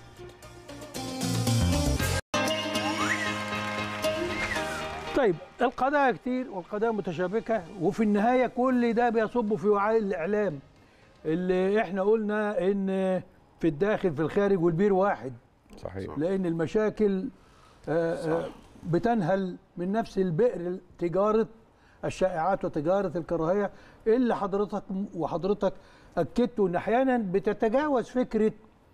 طيب القضايا كتير والقضايا متشابكه وفي النهايه كل ده بيصب في وعاء الاعلام اللي احنا قلنا ان في الداخل في الخارج والبير واحد صحيح لان المشاكل آه، آه، بتنهل من نفس البئر تجاره الشائعات وتجاره الكراهيه اللي حضرتك وحضرتك اكدت ان احيانا بتتجاوز فكره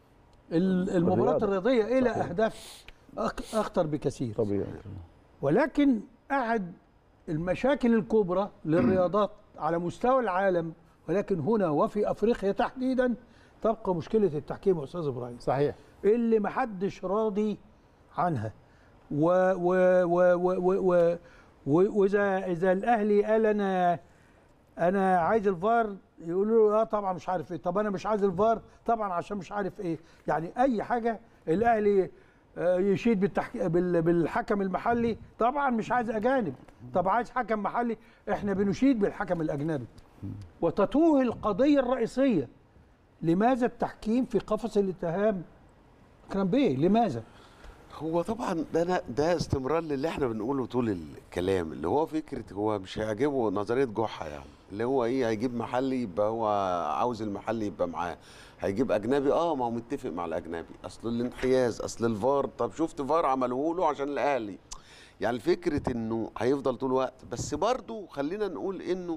ال- المباراه الرياضة. الرياضيه الى صحيح. اهداف أك- اخطر بكثير طبيعي ولكن أحد المشاكل الكبرى للرياضات على مستوى العالم ولكن هنا وفي أفريقيا تحديدا تبقى مشكلة التحكيم يا أستاذ إبراهيم صحيح اللي محدش راضي عنها و و و و و و و واذا اذا الاهلي قال انا انا عايز الفار يقولوا له اه طبعا مش عارف ايه طب انا مش عايز الفار طبعا عشان مش عارف ايه يعني اي حاجه الاهلي آه، يشيد بالتحك... بال... بالحكم المحلي طبعا مش عايز اجانب طب عايز حكم محلي احنا بنشيد بالحكم الاجنبي وتتوه القضيه الرئيسيه لماذا التحكيم في قفص الاتهام كلام بيه لماذا هو طبعا ده أنا ده استمرار للي احنا بنقوله طول الكلام اللي هو فكره هو مش هيعجبه نظريه جحا يعني اللي هو ايه هيجيب محلي يبقى هو عاوز المحلي يبقى معاه هيجيب اجنبي اه ما هو متفق مع الاجنبي اصل الانحياز اصل الفار طب شفت فار عملوه له عشان الاهلي يعني فكره انه هيفضل طول الوقت بس برضو خلينا نقول انه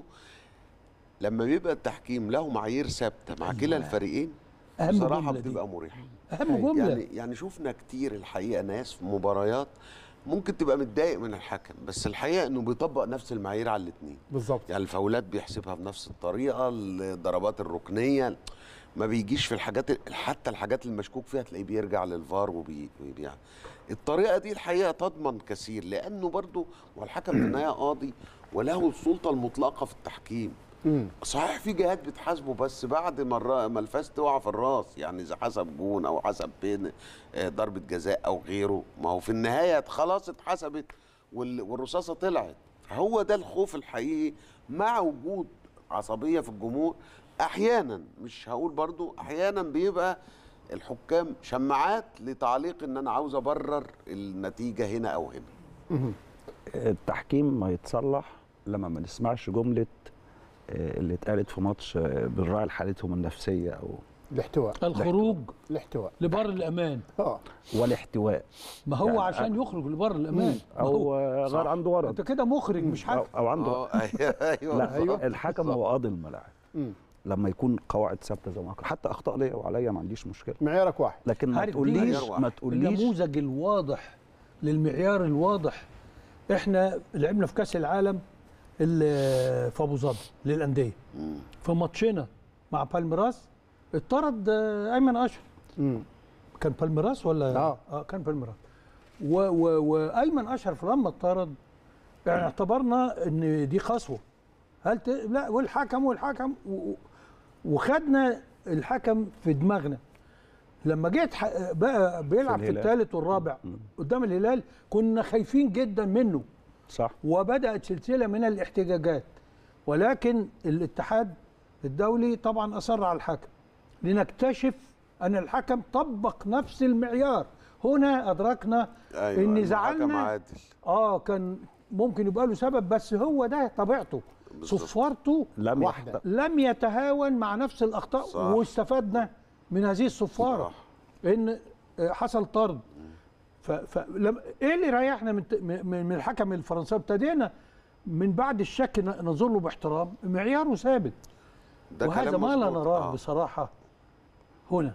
لما بيبقى التحكيم له معايير ثابته مع كلا الفريقين أهم بصراحه جملة دي. بتبقى مريحه اهم جمله يعني يعني شفنا كتير الحقيقه ناس في مباريات ممكن تبقى متضايق من الحكم بس الحقيقه انه بيطبق نفس المعايير على الاثنين بالظبط يعني الفاولات بيحسبها بنفس الطريقه الضربات الركنيه ما بيجيش في الحاجات حتى الحاجات اللي مشكوك فيها تلاقيه بيرجع للفار وبي وبي- الطريقه دي الحقيقه تضمن كثير لانه برضو والحكم في النهايه قاضي وله السلطه المطلقه في التحكيم مم. صحيح في جهات بتحاسبه بس بعد ما الرا- ما الفاس تقع في الراس يعني اذا حسب جون او حسب بين آه، ضربه جزاء او غيره ما هو في النهايه خلاص اتحسبت وال- والرصاصه طلعت هو ده الخوف الحقيقي مع وجود عصبيه في الجمهور احيانا مش هقول برضو احيانا بيبقى الحكام شماعات لتعليق ان انا عاوز ابرر النتيجه هنا او هنا التحكيم ما يتصلح لما ما نسمعش جمله آه، اللي اتقالت في ماتش آه، بنراعي لحالتهم النفسيه او الاحتواء الخروج الاحتواء لبر الامان اه والاحتواء ما هو يعني عشان يخرج لبر الامان ما هو او آه، غير عنده غرض انت كده مخرج مش او, حكم أو عنده اه ايوه لا أيوة. الحكم هو قاضي الملاعب مم. لما يكون قواعد ثابته زي ما قلت. حتى اخطاء ليا وعليا ما عنديش مشكله معيارك واحد لكن ما عارف دي تقوليش معيار ما واحد. تقوليش النموذج الواضح للمعيار الواضح احنا لعبنا في كاس العالم اللي في ابو ظبي للانديه مم. في ماتشنا مع بالميراس اتطرد آه، ايمن اشرف مم. كان بالميراس ولا آه. اه كان بالميراس و و وايمن اشرف لما اتطرد يعني اعتبرنا ان دي قسوه هل ت... لا والحكم والحكم و... و- وخدنا الحكم في دماغنا لما جيت ح... بقى بيلعب في, الهلال. الثالث والرابع قدام الهلال كنا خايفين جدا منه صح وبدات سلسله من الاحتجاجات ولكن الاتحاد الدولي طبعا اصر على الحكم لنكتشف ان الحكم طبق نفس المعيار هنا ادركنا أيوة ان الحكم زعلنا عادل اه كان ممكن يبقى له سبب بس هو ده طبيعته بالظبط. صفارته لم واحدة. يحت- لم يتهاون مع نفس الاخطاء صح. واستفدنا من هذه الصفاره صح. ان آه، حصل طرد ف... فلم... ايه اللي ريحنا من من من الحكم الفرنساوي ابتدينا من بعد الشك ن- ننظر له باحترام معياره ثابت ده وهذا كلام ما لا مظبوط. نراه آه. بصراحه هنا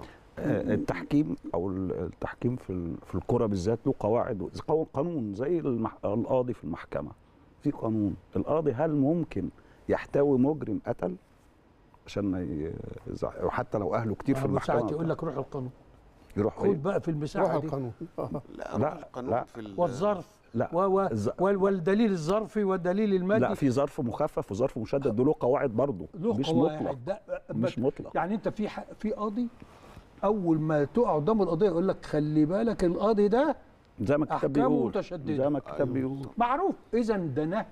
آه، التحكيم او ال- التحكيم في ال- في الكره بالذات له قواعد و- قو- قانون زي المح... القاضي في المحكمه في قانون القاضي هل ممكن يحتوي مجرم قتل عشان ما ي- يزع- وحتى لو اهله كتير في ساعات المحكمه يقول لك روح القانون يروح إيه؟ خد بقى في روح المساحه دي القانون آه. لا, لا، روح القانون لا. في ال- والظرف لا و... و... الز- وال... والدليل الظرفي والدليل المادي لا في ظرف مخفف وظرف مشدد دول له قواعد برضه له مش قواعد. مطلق ده- مش مطلق يعني انت في ح... في قاضي اول ما تقع قدام القضيه يقول لك خلي بالك القاضي ده زي ما الكتاب أحكامه بيقول متشددة. زي ما الكتاب أيوة. بيقول معروف اذا ده نهجه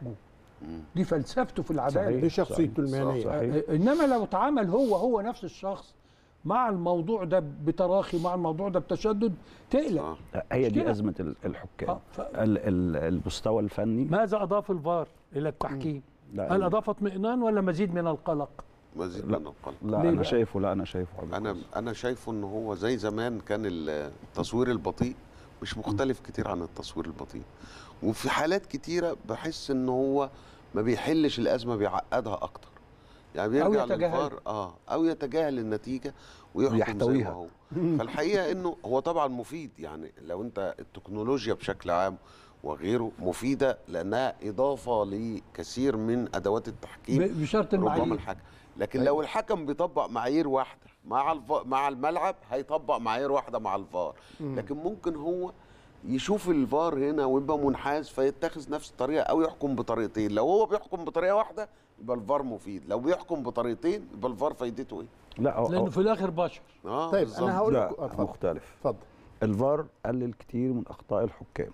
دي فلسفته في العداله صحيح. دي شخصيته المهنيه صحيح انما لو اتعامل هو هو نفس الشخص مع الموضوع ده بتراخي مع الموضوع ده بتشدد تقلق آه. هي دي مشكلة. ازمه ال- الحكام آه، ف- ال- ال- المستوى الفني ماذا اضاف الفار الى التحكيم لا هل اضاف اطمئنان ولا مزيد من القلق مزيد لا. من القلق لا ليه انا بقى؟ شايفه لا انا شايفه عبد انا القادر. انا شايفه ان هو زي زمان كان التصوير البطيء مش مختلف كتير عن التصوير البطيء وفي حالات كتيره بحس ان هو ما بيحلش الازمه بيعقدها اكتر يعني بيرجع يتجاهل. للفار اه او يتجاهل النتيجه ويحكم زي ما ويحتويها. هو فالحقيقه انه هو طبعا مفيد يعني لو انت التكنولوجيا بشكل عام وغيره مفيده لانها اضافه لكثير من ادوات التحكيم ب- بشرط ربما المعايير الحكم لكن لو الحكم بيطبق معايير واحده مع الف... مع الملعب هيطبق معايير واحده مع الفار لكن ممكن هو يشوف الفار هنا ويبقى منحاز فيتخذ نفس الطريقه او يحكم بطريقتين لو هو بيحكم بطريقه واحده يبقى الفار مفيد لو بيحكم بطريقتين يبقى الفار فايدته ايه لا أو لانه أو في الاخر بشر اه طيب بالظبط. انا هقول لك لا اتفضل مختلف اتفضل الفار قلل كتير من اخطاء الحكام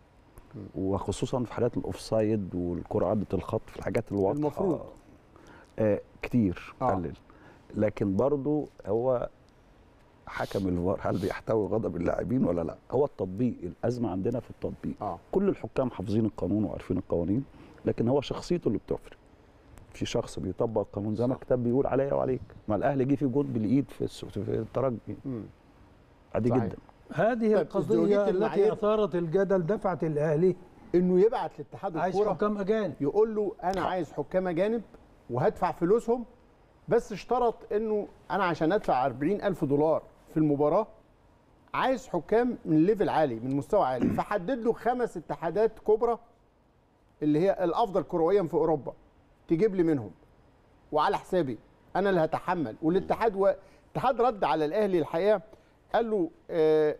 وخصوصا في حالات الاوفسايد والكره عدت الخط في الحاجات الواضحه المفروض. آه كتير آه. قلل لكن برضو هو حكم الفار هل بيحتوي غضب اللاعبين ولا لا هو التطبيق الازمه عندنا في التطبيق اه كل الحكام حافظين القانون وعارفين القوانين لكن هو شخصيته اللي بتفرق في شخص بيطبق القانون زي ما صح. الكتاب بيقول عليا وعليك ما الاهلي جه في جول بالايد في الس- في الترجي مم. عادي صحيح. جدا هذه طيب، ازدواجية القضيه التي المعايير- اثارت الجدل دفعت الاهلي انه يبعت لاتحاد عايز الكوره حكام اجانب يقول له انا عايز حكام اجانب وهدفع فلوسهم بس اشترط انه انا عشان ادفع 40 الف دولار في المباراه عايز حكام من ليفل عالي من مستوى عالي فحدد له خمس اتحادات كبرى اللي هي الافضل كرويا في اوروبا تجيب لي منهم وعلى حسابي انا اللي هتحمل والاتحاد و... الاتحاد رد على الاهلي الحقيقه قال له آه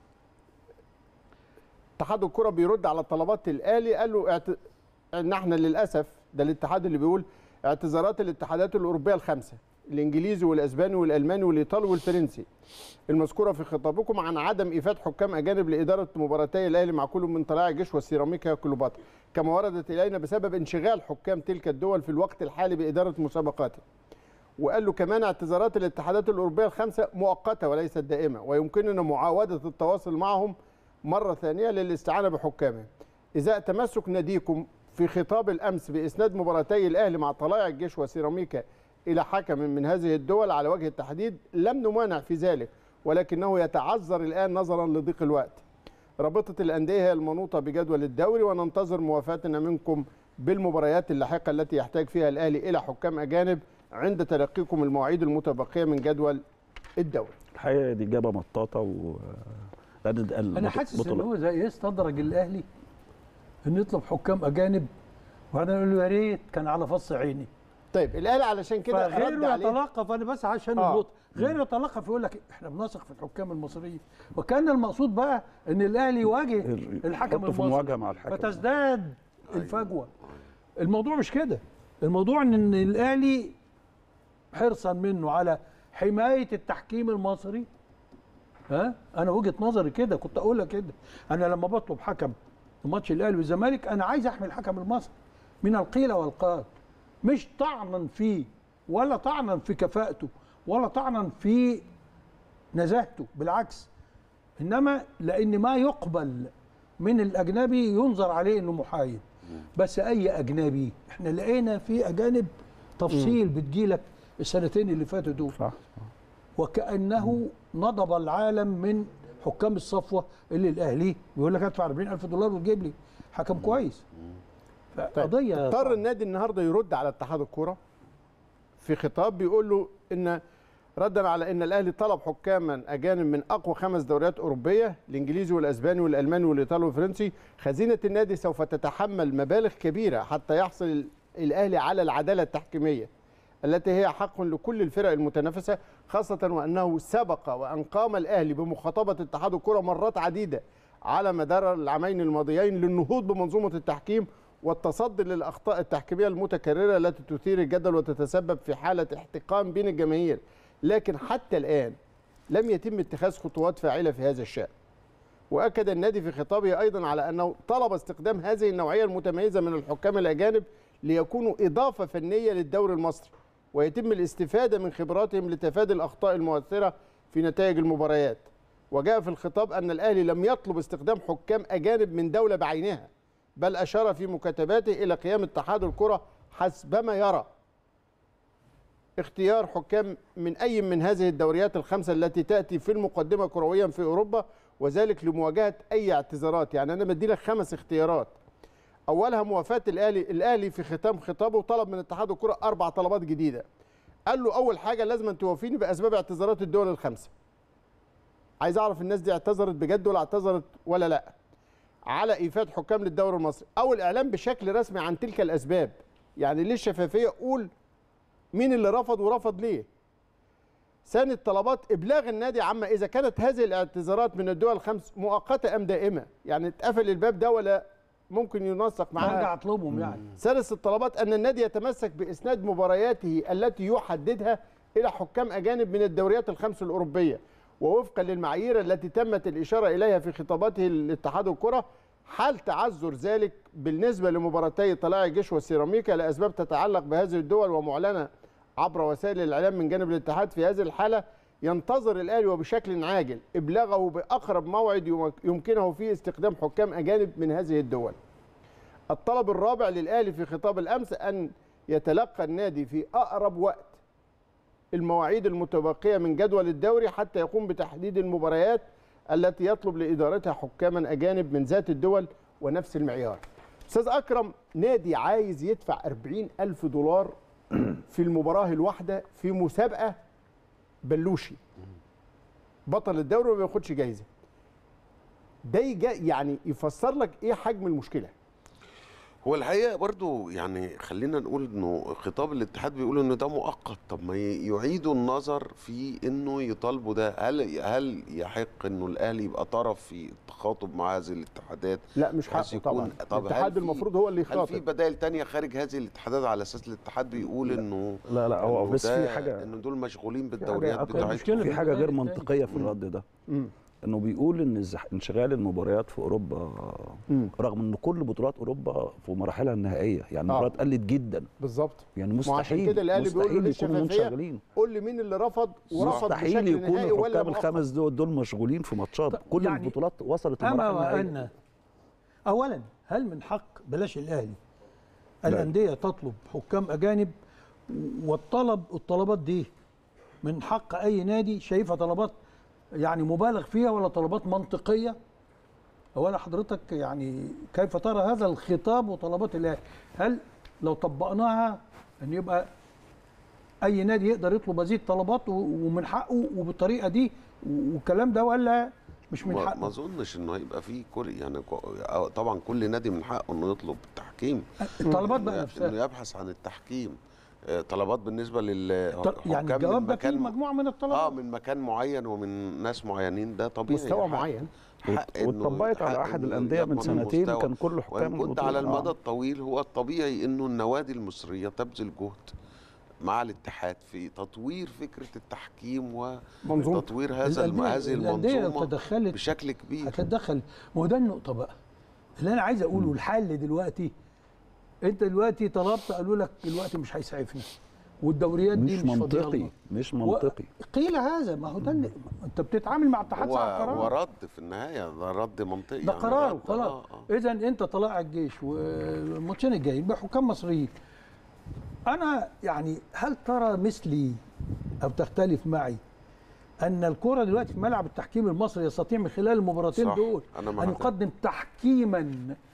اتحاد الكره بيرد على طلبات الاهلي قال له اعت... ان احنا للاسف ده الاتحاد اللي بيقول اعتذارات الاتحادات الاوروبيه الخمسه الانجليزي والاسباني والالماني والايطالي والفرنسي المذكوره في خطابكم عن عدم ايفاد حكام اجانب لاداره مباراتي الاهلي مع كل من طلائع الجيش والسيراميكا كليوباترا كما وردت الينا بسبب انشغال حكام تلك الدول في الوقت الحالي باداره مسابقاتها وقال له كمان اعتذارات الاتحادات الاوروبيه الخمسه مؤقته وليست دائمه ويمكننا معاوده التواصل معهم مره ثانيه للاستعانه بحكامهم ازاء تمسك ناديكم في خطاب الامس باسناد مباراتي الاهلي مع طلائع الجيش وسيراميكا الى حكم من هذه الدول على وجه التحديد لم نمانع في ذلك ولكنه يتعذر الان نظرا لضيق الوقت رابطه الانديه هي المنوطه بجدول الدوري وننتظر موافاتنا منكم بالمباريات اللاحقه التي يحتاج فيها الاهلي الى حكام اجانب عند تلقيكم المواعيد المتبقيه من جدول الدوري الحقيقه دي اجابه مطاطه و لأن ده انا البط- حاسس ان بطولة- هو زي ايه استدرج الاهلي انه يطلب حكام اجانب وبعدين يقول له يا ريت كان على فص عيني طيب الاهلي علشان كده رد فغيره عليه يتلقف انا بس عشان آه. النقطه غير يتلقف يقول لك احنا بنثق في الحكام المصريين وكان المقصود بقى ان الاهلي يواجه ال- الحكم يحطه في المصري مواجهه مع الحكم فتزداد الفجوه الموضوع مش كده الموضوع ان إن الاهلي حرصا منه على حمايه التحكيم المصري ها انا وجهه نظري كده كنت اقولها كده انا لما بطلب حكم في ماتش الاهلي والزمالك انا عايز احمي الحكم المصري من القيل والقال مش طعنا فيه ولا طعنا في كفاءته ولا طعنا في نزاهته بالعكس انما لان ما يقبل من الاجنبي ينظر عليه انه محايد بس اي اجنبي احنا لقينا في اجانب تفصيل بتجيلك السنتين اللي فاتوا دول صح وكانه نضب العالم من حكام الصفوه اللي الاهلي بيقول لك ادفع 40000 دولار وتجيب لي حكم كويس فقضيه اضطر صعبة. النادي النهارده يرد على اتحاد الكوره في خطاب بيقول له ان ردا على ان الاهلي طلب حكاما اجانب من اقوى خمس دوريات اوروبيه الانجليزي والاسباني والالماني والايطالي والفرنسي خزينه النادي سوف تتحمل مبالغ كبيره حتى يحصل ال- الاهلي على العداله التحكيميه التي هي حق لكل الفرق المتنافسه خاصه وانه سبق وان قام الاهلي بمخاطبه اتحاد الكره مرات عديده على مدار العامين الماضيين للنهوض بمنظومه التحكيم والتصدي للاخطاء التحكيميه المتكرره التي تثير الجدل وتتسبب في حاله احتقان بين الجماهير لكن حتى الان لم يتم اتخاذ خطوات فاعله في هذا الشان واكد النادي في خطابه ايضا على انه طلب استخدام هذه النوعيه المتميزه من الحكام الاجانب ليكونوا اضافه فنيه للدوري المصري ويتم الاستفاده من خبراتهم لتفادي الاخطاء المؤثره في نتائج المباريات وجاء في الخطاب ان الاهلي لم يطلب استخدام حكام اجانب من دوله بعينها بل اشار في مكاتباته الى قيام اتحاد الكره حسبما يرى اختيار حكام من اي من هذه الدوريات الخمسه التي تاتي في المقدمه كرويا في اوروبا وذلك لمواجهه اي اعتذارات يعني انا بدي لك خمس اختيارات اولها موافاه الاهلي الاهلي في ختام خطابه طلب من اتحاد الكره اربع طلبات جديده قال له اول حاجه لازم أن توافيني باسباب اعتذارات الدول الخمسه عايز اعرف الناس دي اعتذرت بجد ولا اعتذرت ولا لا على ايفاد حكام للدوري المصري او الاعلام بشكل رسمي عن تلك الاسباب يعني ليه الشفافيه قول مين اللي رفض ورفض ليه ثاني الطلبات ابلاغ النادي عما اذا كانت هذه الاعتذارات من الدول الخمس مؤقته ام دائمه يعني اتقفل الباب ده ولا ممكن ينسق معاها برجع اطلبهم يعني ثالث الطلبات ان النادي يتمسك باسناد مبارياته التي يحددها الى حكام اجانب من الدوريات الخمس الاوروبيه ووفقا للمعايير التي تمت الاشاره اليها في خطاباته لاتحاد الكره حال تعذر ذلك بالنسبه لمباراتي طلائع الجيش والسيراميكا لاسباب تتعلق بهذه الدول ومعلنه عبر وسائل الاعلام من جانب الاتحاد في هذه الحاله ينتظر الاهلي وبشكل عاجل ابلاغه باقرب موعد يمكنه فيه استخدام حكام اجانب من هذه الدول. الطلب الرابع للاهلي في خطاب الامس ان يتلقى النادي في اقرب وقت المواعيد المتبقيه من جدول الدوري حتى يقوم بتحديد المباريات التي يطلب لادارتها حكاما اجانب من ذات الدول ونفس المعيار. استاذ اكرم نادي عايز يدفع 40 الف دولار في المباراه الواحده في مسابقه بلوشي بطل الدوري وما بياخدش جايزه ده يجا- يعني يفسر لك ايه حجم المشكله هو الحقيقه برضو يعني خلينا نقول انه خطاب الاتحاد بيقول انه ده مؤقت طب ما ي- يعيدوا النظر في انه يطالبوا ده هل هل يحق انه الاهلي يبقى طرف في التخاطب مع هذه الاتحادات لا مش بحيث حقه يكون- طبعا طب هل الاتحاد في- المفروض هو اللي هل في يخاطب بدائل تانية خارج هذه الاتحادات على اساس الاتحاد بيقول انه لا لا هو إنه بس في ده- حاجه انه دول مشغولين في بالدوريات حاجة بتاعتهم المشكلة في حاجه غير التاني. منطقيه في الرد ده مم. انه بيقول ان الزح- انشغال المباريات في اوروبا مم. رغم ان كل بطولات اوروبا في مراحلها النهائيه يعني آه. المباريات قلت جدا بالظبط يعني ما عشان مستحيل كده الأهلي بيقول له مستحيل ليه يكونوا الشفافية؟ منشغلين قول لي مين اللي رفض ورفض مستحيل بشكل نهائي يكونوا ولا الحكام مؤقت الخمس دول دول مشغولين في ماتشات طب كل يعني البطولات وصلت المراحل اما النهائيه وان اولا هل من حق بلاش الاهلي الانديه تطلب حكام اجانب والطلب الطلبات دي من حق اي نادي شايفها طلبات يعني مبالغ فيها ولا طلبات منطقيه اولا حضرتك يعني كيف ترى هذا الخطاب وطلبات الاهلي هل لو طبقناها ان يبقى اي نادي يقدر يطلب هذه الطلبات و- ومن حقه وبالطريقه دي والكلام ده ولا مش من ما ما حقه اظنش انه هيبقى فيه كل يعني كو- آه طبعا كل نادي من حقه انه يطلب التحكيم الطلبات بقى انه نفسها يبحث عن التحكيم آه، طلبات بالنسبه لل طب يعني حكام من الجواب ده فيه مكان- مجموعه من اه الطلبات من مكان معين ومن ناس معينين ده طبيعي مستوى حق- معين حق إنه- واتطبقت على حق احد إنه الانديه من يضمن سنتين المستوى. كان كل حكام وان كنت البطولة- على آه. المدى الطويل هو الطبيعي انه النوادي المصريه تبذل جهد مع الاتحاد في تطوير فكره التحكيم منظومة. وتطوير هذا الم- الأندية- هذه الأندية لو المنظومه تدخلت بشكل كبير هتتدخل ما هو ده النقطه بقى اللي انا عايز اقوله الحل دلوقتي انت دلوقتي طلبت قالوا لك الوقت مش هيسعفنا والدوريات دي مش مش فاضية منطقي لنا. مش و- منطقي قيل هذا ما هو ده اللي- انت بتتعامل مع اتحاد هو صاحب هو قرار رد في النهايه ده رد منطقي ده يعني قرار رد- خلاص آه، آه. اذا انت طلائع الجيش والماتشين الجايين بحكام مصريين انا يعني هل ترى مثلي او تختلف معي ان الكره دلوقتي في ملعب التحكيم المصري يستطيع من خلال المباراتين صح، دول أنا مع ان ده. يقدم تحكيما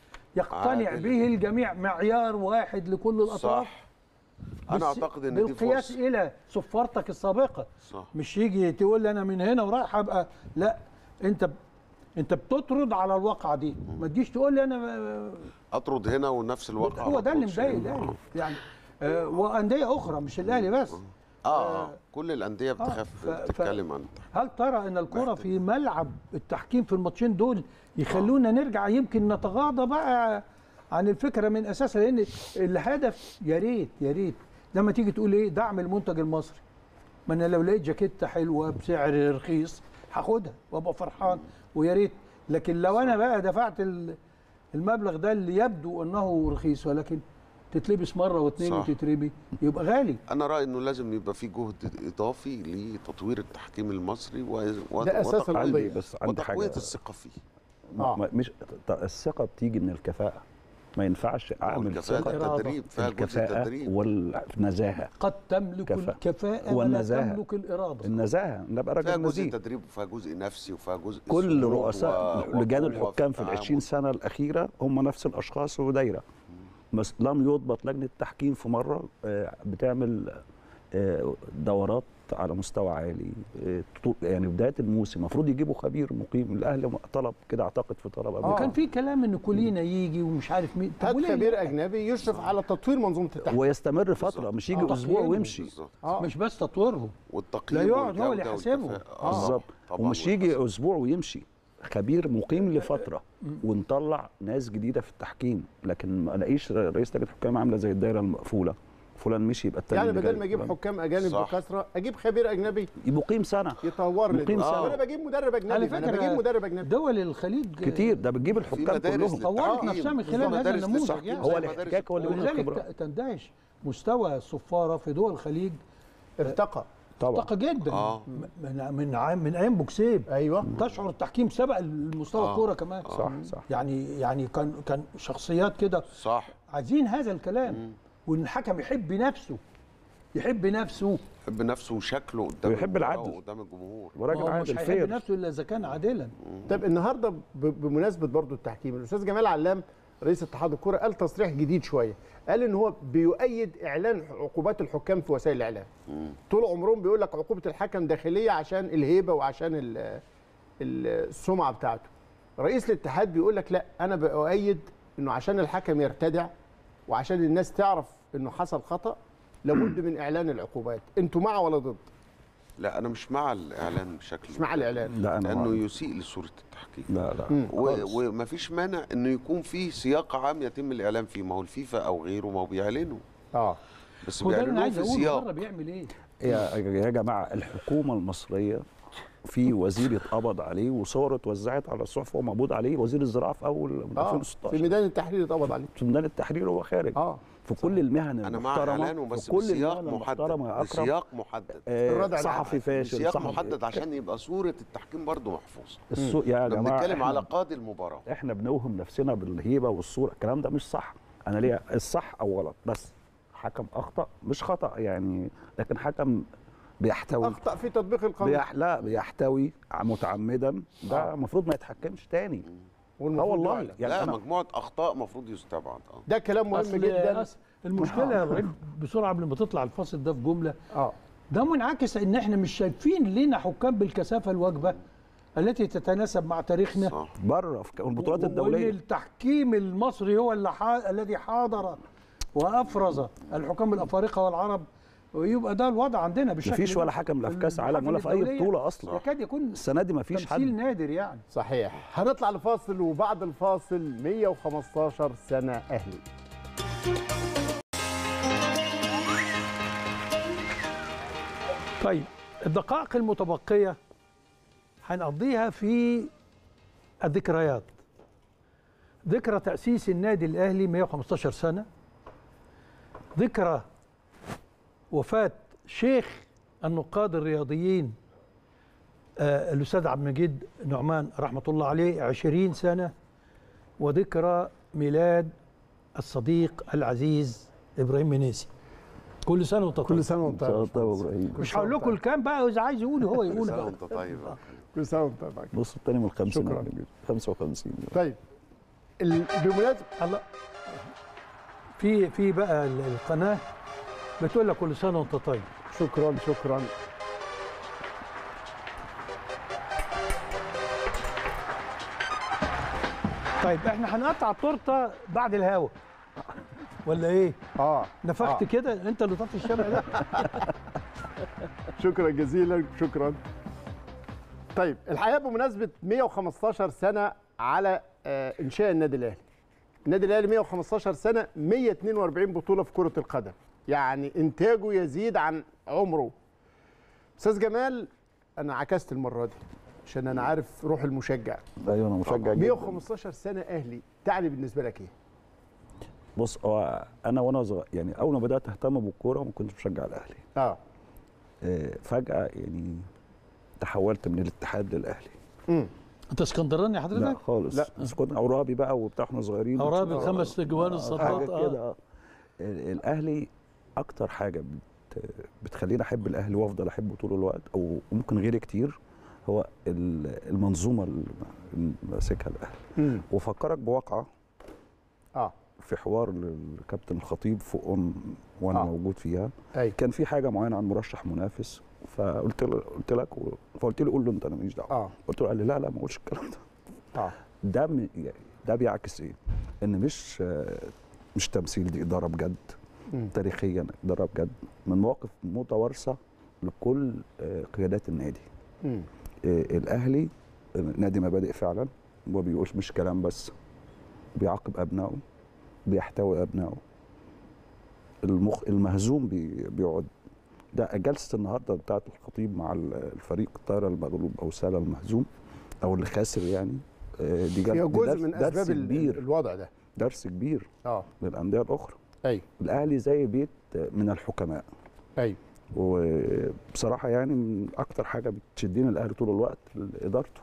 يقتنع عادل. به الجميع معيار واحد لكل الاطراف صح انا بس اعتقد ان دي بالقياس فرصه الى صفارتك السابقه صح مش يجي تقول لي انا من هنا ورايح ابقى لا انت ب... انت بتطرد على الواقعه دي ما تجيش تقول لي انا اطرد هنا ونفس الواقع هو ما ده اللي أطردش مضايق هنا. الاهلي يعني آه وانديه اخرى مش الاهلي بس اه اه كل الانديه بتخاف ف- ف- تتكلم عن هل ترى ان الكره في ملعب التحكيم في الماتشين دول يخلونا نرجع يمكن نتغاضى بقى عن الفكره من اساسها لان الهدف يا ريت يا ريت لما تيجي تقول ايه دعم المنتج المصري ما انا لو لقيت جاكيته حلوه بسعر رخيص هاخدها وابقى فرحان ويا ريت لكن لو انا بقى دفعت ال- المبلغ ده اللي يبدو انه رخيص ولكن تتلبس مره واثنين صح. وتترمي يبقى غالي انا رايي انه لازم يبقى في جهد اضافي لتطوير التحكيم المصري و... و... ده أساس وتقوية- القضية. عندي بس عندي وتقويه حاجه الثقه فيه آه. ما- مش ط- الثقه بتيجي من الكفاءه ما ينفعش اعمل الكفاءة ثقه إرادة. التدريب فيها جزء الكفاءه تدريب والنزاهه قد تملك كفاءة. الكفاءة والنزاهة. ولا تملك الإرادة النزاهه نبقى فيها راجل جزء نزيه تدريب وفيها جزء نفسي وفيها جزء كل سلوك رؤساء و- لجان وقوة الحكام في ال التعامل. 20 سنه الاخيره هم نفس الاشخاص ودايره بس لم يضبط لجنه تحكيم في مره آه، بتعمل آه، دورات على مستوى عالي آه، طول- يعني بدايه الموسم المفروض يجيبوا خبير مقيم الاهلي طلب كده اعتقد في طلب قبل وكان كده. في كلام ان كولينا يجي ومش عارف مين طب هات وليه خبير لا؟ اجنبي يشرف على تطوير منظومه التحكيم ويستمر فتره مش يجي آه. اسبوع تقييم. ويمشي بالظبط اه مش بس تطويرهم والتقييم لا يقعد هو والجودة اللي يحاسبه. والكفاءة. آه. بالظبط طبعاً ومش يجي اسبوع ويمشي خبير مقيم لفتره ونطلع ناس جديده في التحكيم لكن ما الاقيش رئيس لجنه الحكام عامله زي الدايره المقفوله فلان مشي يبقى التاني يعني اللي بدل جاي. ما اجيب فلان. حكام اجانب صح. بكثره اجيب خبير اجنبي مقيم سنه يطور لي مقيم دول. سنة. انا بجيب مدرب اجنبي على انا فكرة بجيب مدرب اجنبي دول الخليج كتير ده بتجيب في الحكام مدارس كلهم طورت للتحكيم. نفسها من خلال بالظبط. هذا مدارس النموذج للتحكيم يعني زي هو مدارس الاحتكاك هو اللي بيقول ولذلك الخبرات ت- تندهش مستوى الصفارة في دول الخليج ارتقى طبعا ارتقى جدا آه. من من عام من ايام بوكسيب ايوه تشعر التحكيم سبق المستوى آه. الكوره كمان صح صح يعني يعني كان كان شخصيات كده صح عايزين هذا الكلام وان الحكم يحب نفسه يحب نفسه يحب نفسه وشكله قدام ويحب المباراة العدل. وقدام الجمهور ما وراجل هو مش عادل هيحب فير نفسه الا اذا كان عادلا طب النهارده ب- بمناسبه برضو التحكيم الاستاذ جمال علام رئيس اتحاد الكره قال تصريح جديد شويه قال ان هو بيؤيد اعلان عقوبات الحكام في وسائل الاعلام طول عمرهم بيقول لك عقوبه الحكم داخليه عشان الهيبه وعشان ال- ال- السمعه بتاعته رئيس الاتحاد بيقول لك لا انا بؤيد انه عشان الحكم يرتدع وعشان الناس تعرف انه حصل خطا لابد من اعلان العقوبات انتوا مع ولا ضد لا انا مش مع الاعلان بشكل مش مع الاعلان لا انا لانه مع- يسيء لصوره التحكيم لا لا مم. خالص. و- ومفيش مانع انه يكون في سياق عام يتم الاعلان فيه ما هو الفيفا او غيره ما هو بيعلنوا اه بس هو ده اللي انا بيعلنوه عايز في اقوله بره سياق بيعمل ايه يا يا جماعه الحكومه المصريه في وزير اتقبض عليه وصور اتوزعت على الصحف وهو مقبوض عليه وزير الزراعه في اول من اه في 2016 ميدان التحرير اتقبض عليه في ميدان التحرير وهو خارج اه في كل المهن انا مع المحترمه اعلانه بس في كل بسياق المهن محدد المحترمه يا اكرم بسياق محدد آه، الردع صحفي فاشل بسياق صحفي محدد عشان يبقى صوره التحكيم برضو محفوظه السوق يا احنا جماعه بنتكلم إحنا- على قاضي المباراه احنا بنوهم نفسنا بالهيبه والصوره الكلام ده مش صح انا ليه الصح او غلط بس حكم اخطا مش خطا يعني لكن حكم بيحتوي اخطا في تطبيق القانون بيح... لا بيحتوي متعمدا ده آه. المفروض ما يتحكمش تاني اه والمفروض والله يعلن. يعني لا أنا مجموعه اخطاء المفروض يستبعد اه ده كلام مهم أصل جدا أصل المشكله يا ابراهيم بسرعه قبل ما تطلع الفاصل ده في جمله اه ده منعكس ان احنا مش شايفين لينا حكام بالكثافه الواجبه التي تتناسب مع تاريخنا صح بره في البطولات وان الدوليه التحكيم المصري هو اللي حا... الذي حاضر وافرز الحكام الافارقه والعرب ويبقى ده الوضع عندنا بالشكل مفيش ده. ولا حكم لا في كاس عالم ولا في اي الدولية بطوله اصلا يكاد يكون السنه دي مفيش تمثيل حد نادر يعني صحيح هنطلع لفاصل وبعد الفاصل 115 سنه اهلي طيب الدقائق المتبقية هنقضيها في الذكريات ذكرى تأسيس النادي الأهلي 115 سنة ذكرى وفاة شيخ النقاد الرياضيين آه، الأستاذ عبد المجيد نعمان رحمة الله عليه 20 سنة وذكرى ميلاد الصديق العزيز إبراهيم منيسي كل سنة وأنت طيب كل سنه وانت طيب. طيب ابراهيم مش هقول لكم الكام بقى إذا عايز يقول هو يقول كل سنة بقى وانت طيب كل سنه وانت طيب بص التاني من الخمسين شكراً. 55 طيب ال- بمناسبه الله في في بقى ال- القناة بتقول لك كل سنة وأنت طيب شكرا شكرا طيب احنا هنقطع التورته بعد الهوا ولا ايه؟ اه نفخت آه. كده انت اللي طفي الشمع ده شكرا جزيلا شكرا طيب الحقيقه بمناسبه 115 سنه على آه، انشاء النادي الاهلي النادي الاهلي 115 سنه 142 بطوله في كره القدم يعني انتاجه يزيد عن عمره استاذ جمال انا عكست المره دي عشان انا عارف روح المشجع ايوه انا مشجع جدا 115 سنه اهلي تعني بالنسبه لك ايه بص هو انا وانا صغير يعني اول ما بدات اهتم بالكوره ما كنتش بشجع الاهلي اه آه، فجاه يعني تحولت من الاتحاد للاهلي امم انت اسكندراني لا حضرتك؟ خالص لا. بس كنا اورابي بقى وبتاع احنا صغيرين اورابي آه، الخمس اجوان حاجه الصفات كده اه اه ال- الاهلي اكتر حاجه بت بتخليني احب الاهلي وافضل احبه طول الوقت او ممكن غيري كتير هو ال- المنظومه اللي ماسكها الاهلي امم وفكرك بواقعه اه في حوار للكابتن الخطيب فوق أون وانا آه. آه. موجود فيها اي كان في حاجه معينه عن مرشح منافس فقلت له قلت لك و- فقلت له قول له انت انا ماليش دعوه اه قلت له قال لي لا لا ما اقولش الكلام ده اه ده م- يعني ده بيعكس ايه؟ ان مش آه، مش تمثيل دي اداره بجد مم. تاريخيا اداره بجد من مواقف متوارثه لكل آه، قيادات النادي امم آه، الاهلي آه، نادي مبادئ فعلا ما بيقولش مش كلام بس بيعاقب ابنائه بيحتوي ابنائه المخ المهزوم بي بيقعد ده جلسه النهارده بتاعت الخطيب مع ال- الفريق الطايره المغلوب او سالا المهزوم او اللي خاسر يعني آه، دي جل- هي دي جزء درس- من درس اسباب ال- كبير الوضع ده درس كبير اه للانديه الاخرى ايوه الاهلي زي بيت من الحكماء ايوه وبصراحه يعني من اكتر حاجه بتشدني الاهلي طول الوقت ادارته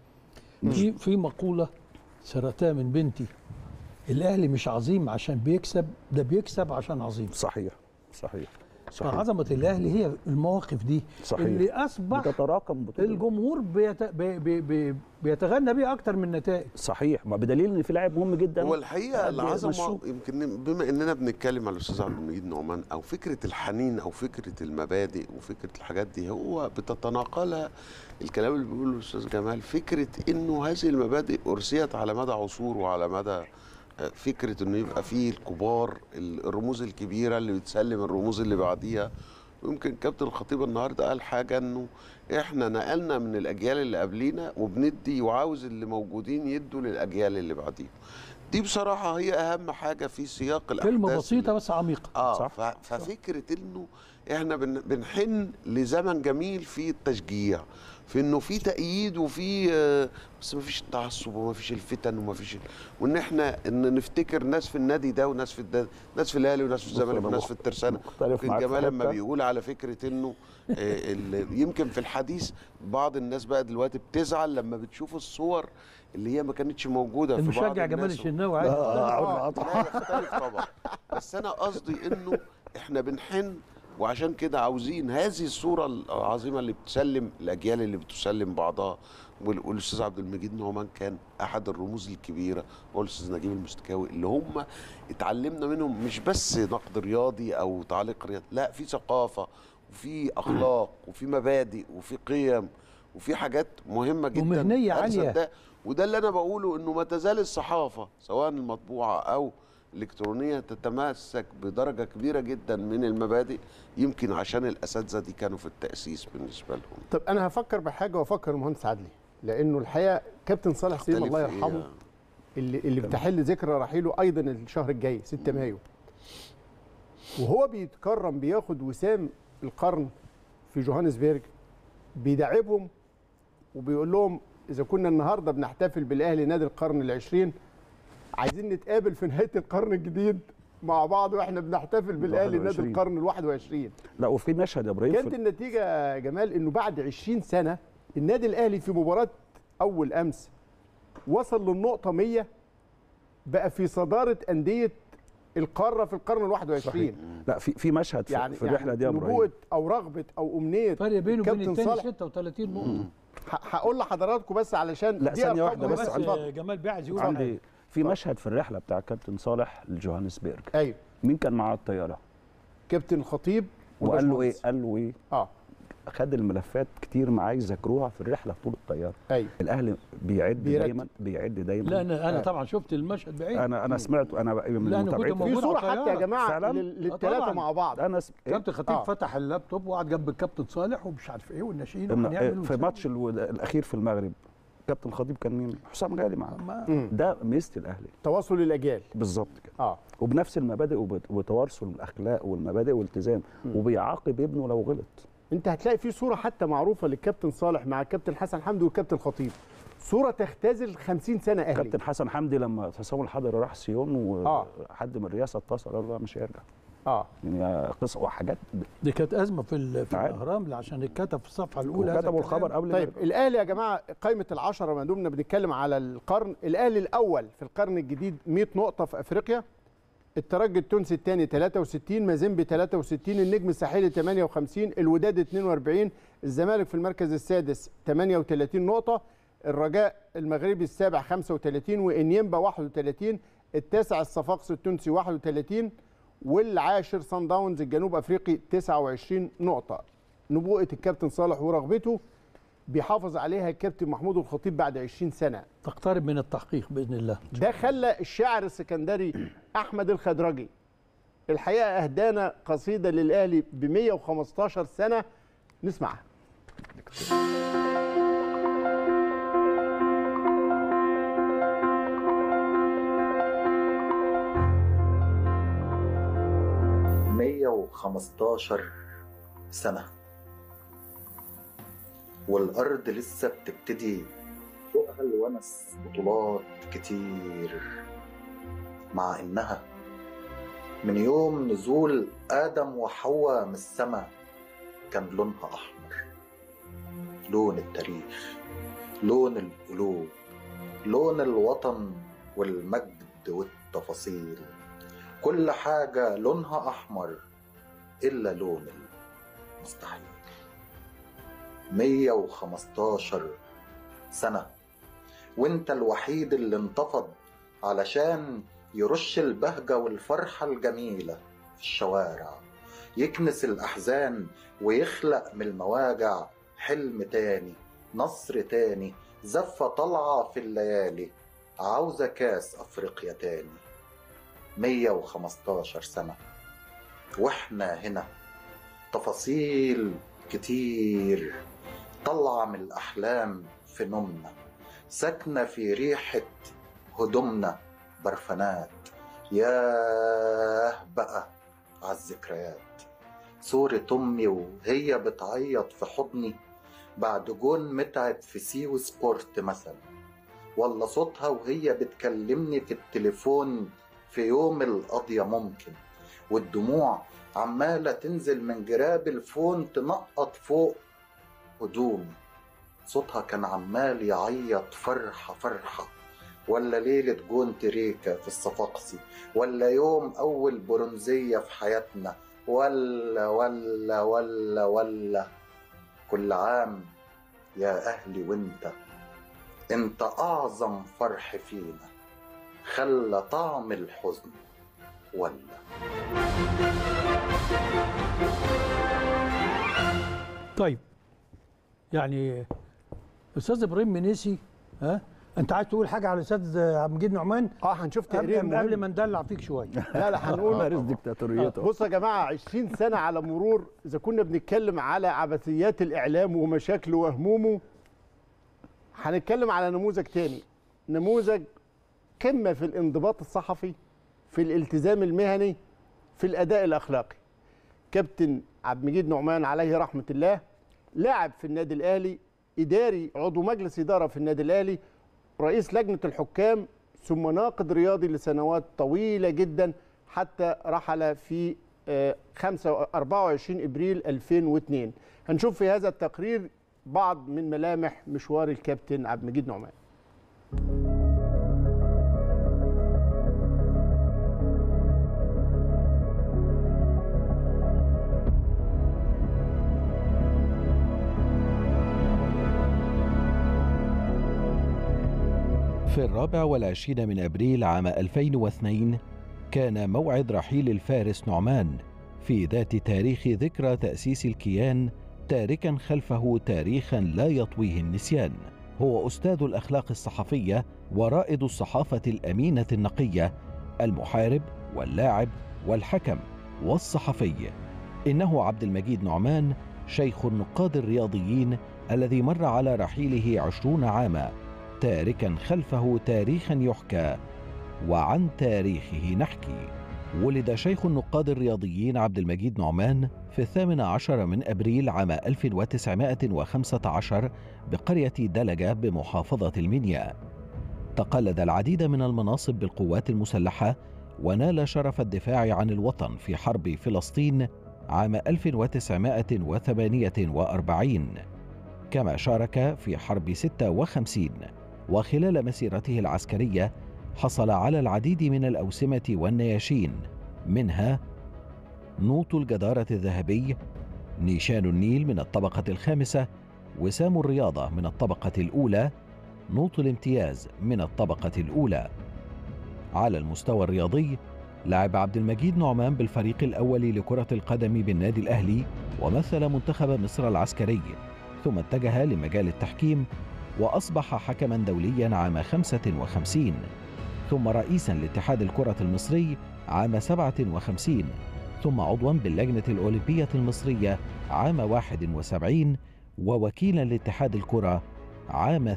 في في مقوله سرقتها من بنتي الاهلي مش عظيم عشان بيكسب ده بيكسب عشان عظيم صحيح صحيح صحيح فعظمه الاهلي هي المواقف دي صحيح. اللي اصبح بتتراكم بطول الجمهور بيت... بي... بي... بي... بيتغنى بيه اكتر من النتائج صحيح ما بدليل ان في لاعب مهم جدا هو الحقيقه قاعد العظمه يمشوه. يمكن بما اننا بنتكلم على الاستاذ عبد المجيد نعمان او فكره الحنين او فكره المبادئ وفكره الحاجات دي هو بتتناقلها الكلام اللي بيقوله الاستاذ جمال فكره انه هذه المبادئ ارسيت على مدى عصور وعلى مدى آه، فكره انه يبقى فيه الكبار ال- الرموز الكبيره اللي بتسلم الرموز اللي بعديها ويمكن كابتن الخطيب النهارده قال حاجه انه احنا نقلنا من الاجيال اللي قبلينا وبندي وعاوز اللي موجودين يدوا للاجيال اللي بعديهم دي بصراحه هي اهم حاجه في سياق الاحداث كلمه اللي- بسيطه بس عميقه اه صح، ف- ففكره انه احنا بن- بنحن لزمن جميل في التشجيع في انه في تأييد وفي آه، بس ما فيش التعصب وما فيش الفتن وما فيش وان احنا ان نفتكر ناس في النادي ده وناس في الد... ناس في الاهلي وناس في بص، الزمالك أنا وناس مخ- في الترسانه مختلف يمكن معاك في جمال لما حتة. بيقول على فكره انه آه، ال- يمكن في الحديث بعض الناس بقى دلوقتي بتزعل لما بتشوف الصور اللي هي ما كانتش موجوده في بعض المشجع جمال الناس. الشناوي عادي آه، لا يختلف طبعا بس انا قصدي انه احنا بنحن وعشان كده عاوزين هذه الصوره العظيمه اللي بتسلم الاجيال اللي بتسلم بعضها وال- والاستاذ عبد المجيد نعمان كان احد الرموز الكبيره هو الاستاذ نجيب المستكاوي اللي هم اتعلمنا منهم مش بس نقد رياضي او تعليق رياضي لا في ثقافه وفي اخلاق وفي مبادئ وفي قيم وفي حاجات مهمه جدا ومهنية أرسل عالية. ده وده اللي انا بقوله انه ما تزال الصحافه سواء المطبوعه او الالكترونيه تتمسك بدرجه كبيره جدا من المبادئ يمكن عشان الاساتذه دي كانوا في التاسيس بالنسبه لهم طب انا هفكر بحاجه وافكر المهندس عدلي لانه الحقيقه كابتن صالح سليم الله اختلف يرحمه إيه؟ اللي اللي بتحل ذكرى رحيله ايضا الشهر الجاي 6 مايو وهو بيتكرم بياخد وسام القرن في جوهانسبرج بيدعبهم وبيقول لهم اذا كنا النهارده بنحتفل بالاهلي نادي القرن العشرين عايزين نتقابل في نهايه القرن الجديد مع بعض واحنا بنحتفل بالاهلي نادي 21. القرن ال 21 لا وفي مشهد يا ابراهيم كانت في- النتيجه يا جمال انه بعد 20 سنه النادي الاهلي في مباراه اول امس وصل للنقطه 100 بقى في صداره انديه القاره في القرن ال 21 لا في في مشهد في, يعني في الرحله دي يا ابراهيم نبوءه او رغبه او امنيه فرق بينه وبين كابتن الثاني صالح 36 نقطه ه- هقول لحضراتكم بس علشان لا، دي ثانية أرقام واحدة بس مهمة. عندي- جمال بيعز يقول عندي حاجة. في مشهد في الرحله بتاع كابتن صالح لجوهانسبرج ايوه مين كان معاه الطياره كابتن الخطيب وقال له ايه والباشمهندس. قال له ايه اه خد الملفات كتير معاه يذاكروها في الرحله طول الطياره ايوه الاهلي بيعد بيرتب. دايما بيعد دايما لا انا انا آه. طبعا شفت المشهد بعيد انا انا سمعت انا بقى من لا، أنا كنت متابعتي موجود في صوره على حتى يا الطيارة. جماعه فعلاً؟ للثلاثه طبعاً. مع بعض انا س... إيه؟ كابتن خطيب آه. فتح اللابتوب وقعد جنب الكابتن صالح ومش عارف ايه والناشئين إن- وهنعمل في ونسوي. ماتش الو- الاخير في المغرب كابتن الخطيب كان مين حسام غالي معاه ما- مم. ده ميزه الاهلي تواصل الاجيال بالظبط كده اه وبنفس المبادئ وبت- وتوارث الاخلاق والمبادئ والالتزام وبيعاقب ابنه لو غلط انت هتلاقي في صوره حتى معروفه للكابتن صالح مع الكابتن حسن حمدي والكابتن خطيب صوره تختزل 50 سنه اهلي كابتن حسن حمدي لما حسام الحضري راح سيون آه. وحد من الرئاسه اتصل قال له لا مش هيرجع اه يعني قصه وحاجات دي كانت ازمه في ال- في عادي. الاهرام عشان اتكتب في الصفحه الاولى هذا وكتبوا الكلام. الخبر قبل ما طيب يرجع. الاهلي يا جماعه قائمه العشره ما دمنا بنتكلم على القرن الاهلي الاول في القرن الجديد 100 نقطه في افريقيا الترجي التونسي الثاني 63 مازيمبي 63 النجم الساحلي 58 الوداد 42 الزمالك في المركز السادس 38 نقطه الرجاء المغربي السابع 35 وانيمبا 31 التاسع الصفاقسي التونسي 31 والعاشر صن داونز الجنوب افريقي 29 نقطه نبوءه الكابتن صالح ورغبته بيحافظ عليها الكابتن محمود الخطيب بعد 20 سنه تقترب من التحقيق باذن الله ده خلى الشاعر السكندري احمد الخدرجي الحقيقه اهدانا قصيده للاهلي ب 115 سنه نسمعها مية وخمستاشر سنة والأرض لسه بتبتدي فوقها الونس بطولات كتير مع إنها من يوم نزول آدم وحواء من السما كان لونها أحمر لون التاريخ لون القلوب لون الوطن والمجد والتفاصيل كل حاجة لونها أحمر إلا لون المستحيل مية وخمستاشر سنة وانت الوحيد اللي انتفض علشان يرش البهجة والفرحة الجميلة في الشوارع يكنس الأحزان ويخلق من المواجع حلم تاني نصر تاني زفة طالعة في الليالي عاوزة كاس أفريقيا تاني 115 سنة واحنا هنا تفاصيل كتير طلع من الأحلام في نومنا ساكنة في ريحة هدومنا برفانات ياه بقى عالذكريات صورة أمي وهي بتعيط في حضني بعد جون متعب في سيو سبورت مثلا ولا صوتها وهي بتكلمني في التليفون في يوم القضية ممكن والدموع عمالة تنزل من جراب الفون تنقط فوق هدومي صوتها كان عمال يعيط فرحة فرحة ولا ليلة جون تريكا في الصفاقسي ولا يوم أول برونزية في حياتنا ولا ولا ولا ولا كل عام يا أهلي وانت انت أعظم فرح فينا خلى طعم الحزن ولا طيب يعني استاذ ابراهيم منيسي ها انت عايز تقول حاجه على الاستاذ عبد المجيد نعمان اه هنشوف تقرير قبل, قبل مهم. ما ندلع فيك شويه لا لا هنقول مارس ديكتاتوريته بصوا يا جماعه 20 سنه على مرور اذا كنا بنتكلم على عبثيات الاعلام ومشاكله وهمومه هنتكلم على نموذج تاني نموذج قمه في الانضباط الصحفي في الالتزام المهني في الاداء الاخلاقي كابتن عبد المجيد نعمان عليه رحمه الله لاعب في النادي الاهلي اداري عضو مجلس اداره في النادي الاهلي رئيس لجنه الحكام ثم ناقد رياضي لسنوات طويله جدا حتى رحل في آه، 5 24 ابريل 2002 هنشوف في هذا التقرير بعض من ملامح مشوار الكابتن عبد المجيد نعمان في الرابع والعشرين من أبريل عام 2002 كان موعد رحيل الفارس نعمان في ذات تاريخ ذكرى تأسيس الكيان تاركا خلفه تاريخا لا يطويه النسيان هو أستاذ الأخلاق الصحفية ورائد الصحافة الأمينة النقية المحارب واللاعب والحكم والصحفي إنه عبد المجيد نعمان شيخ النقاد الرياضيين الذي مر على رحيله عشرون عاما تاركا خلفه تاريخا يحكى وعن تاريخه نحكي ولد شيخ النقاد الرياضيين عبد المجيد نعمان في الثامن عشر من أبريل عام 1915 بقرية دلجة بمحافظة المنيا تقلد العديد من المناصب بالقوات المسلحة ونال شرف الدفاع عن الوطن في حرب فلسطين عام 1948 كما شارك في حرب 56 وخلال مسيرته العسكرية حصل على العديد من الأوسمة والنياشين منها نوط الجدارة الذهبي نيشان النيل من الطبقة الخامسة وسام الرياضة من الطبقة الأولى نوط الامتياز من الطبقة الأولى على المستوى الرياضي لعب عبد المجيد نعمان بالفريق الأول لكرة القدم بالنادي الأهلي ومثل منتخب مصر العسكري ثم اتجه لمجال التحكيم وأصبح حكما دوليا عام 55 ثم رئيسا لاتحاد الكرة المصري عام 57 ثم عضوا باللجنة الأولمبية المصرية عام 71 ووكيلا لاتحاد الكرة عام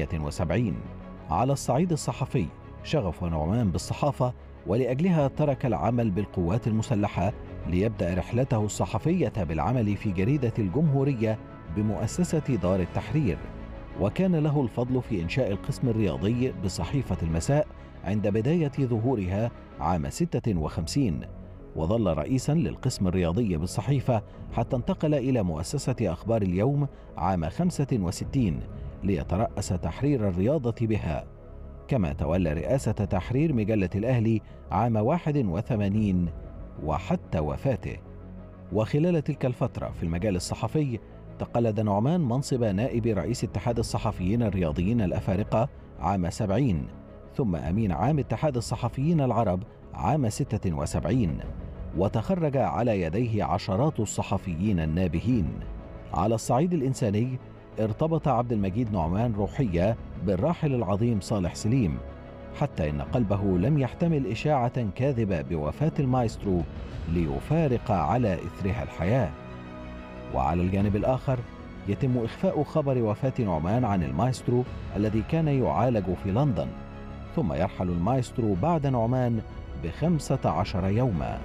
78 على الصعيد الصحفي شغف نعمان بالصحافة ولأجلها ترك العمل بالقوات المسلحة ليبدأ رحلته الصحفية بالعمل في جريدة الجمهورية بمؤسسة دار التحرير وكان له الفضل في إنشاء القسم الرياضي بصحيفة المساء عند بداية ظهورها عام 56 وظل رئيسا للقسم الرياضي بالصحيفة حتى انتقل إلى مؤسسة أخبار اليوم عام 65 ليترأس تحرير الرياضة بها كما تولى رئاسة تحرير مجلة الأهلي عام 81 وحتى وفاته وخلال تلك الفترة في المجال الصحفي تقلد نعمان منصب نائب رئيس اتحاد الصحفيين الرياضيين الأفارقة عام 70 ثم أمين عام اتحاد الصحفيين العرب عام 76 وتخرج على يديه عشرات الصحفيين النابهين على الصعيد الإنساني ارتبط عبد المجيد نعمان روحية بالراحل العظيم صالح سليم حتى إن قلبه لم يحتمل إشاعة كاذبة بوفاة المايسترو ليفارق على إثرها الحياة وعلى الجانب الآخر يتم إخفاء خبر وفاة نعمان عن المايسترو الذي كان يعالج في لندن ثم يرحل المايسترو بعد نعمان بخمسة عشر يوما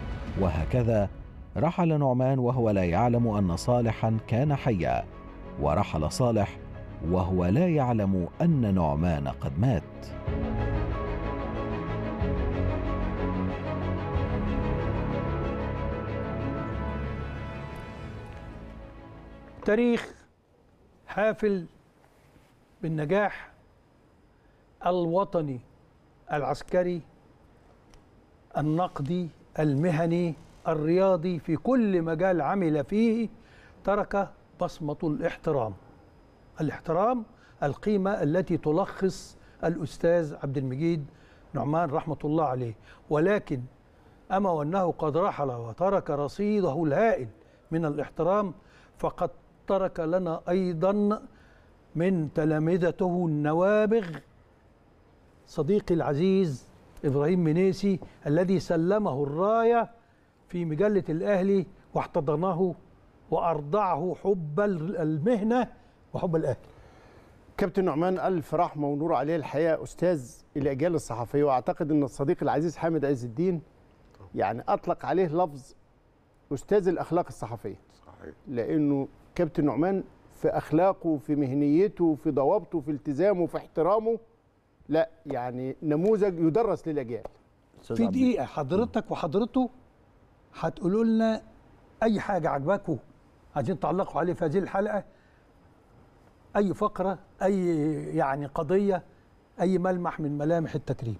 وهكذا رحل نعمان وهو لا يعلم أن صالحا كان حيا ورحل صالح وهو لا يعلم أن نعمان قد مات تاريخ حافل بالنجاح الوطني العسكري النقدي المهني الرياضي في كل مجال عمل فيه ترك بصمة الاحترام الاحترام القيمة التي تلخص الأستاذ عبد المجيد نعمان رحمة الله عليه ولكن أما وأنه قد رحل وترك رصيده الهائل من الاحترام فقد ترك لنا أيضا من تلامذته النوابغ صديقي العزيز إبراهيم منيسي الذي سلمه الراية في مجلة الأهلي واحتضنه وأرضعه حب المهنة وحب الأهل كابتن نعمان ألف رحمة ونور عليه الحقيقة أستاذ الأجيال الصحفية وأعتقد أن الصديق العزيز حامد عز الدين يعني أطلق عليه لفظ أستاذ الأخلاق الصحفية صحيح لأنه كابتن نعمان في أخلاقه في مهنيته في ضوابطه في التزامه في احترامه لا يعني نموذج يدرس للاجيال أستاذ في عبد- دقيقه حضرتك وحضرته هتقولوا لنا اي حاجه عجباكم عايزين تعلقوا عليه في هذه الحلقه اي فقره اي يعني قضيه اي ملمح من ملامح التكريم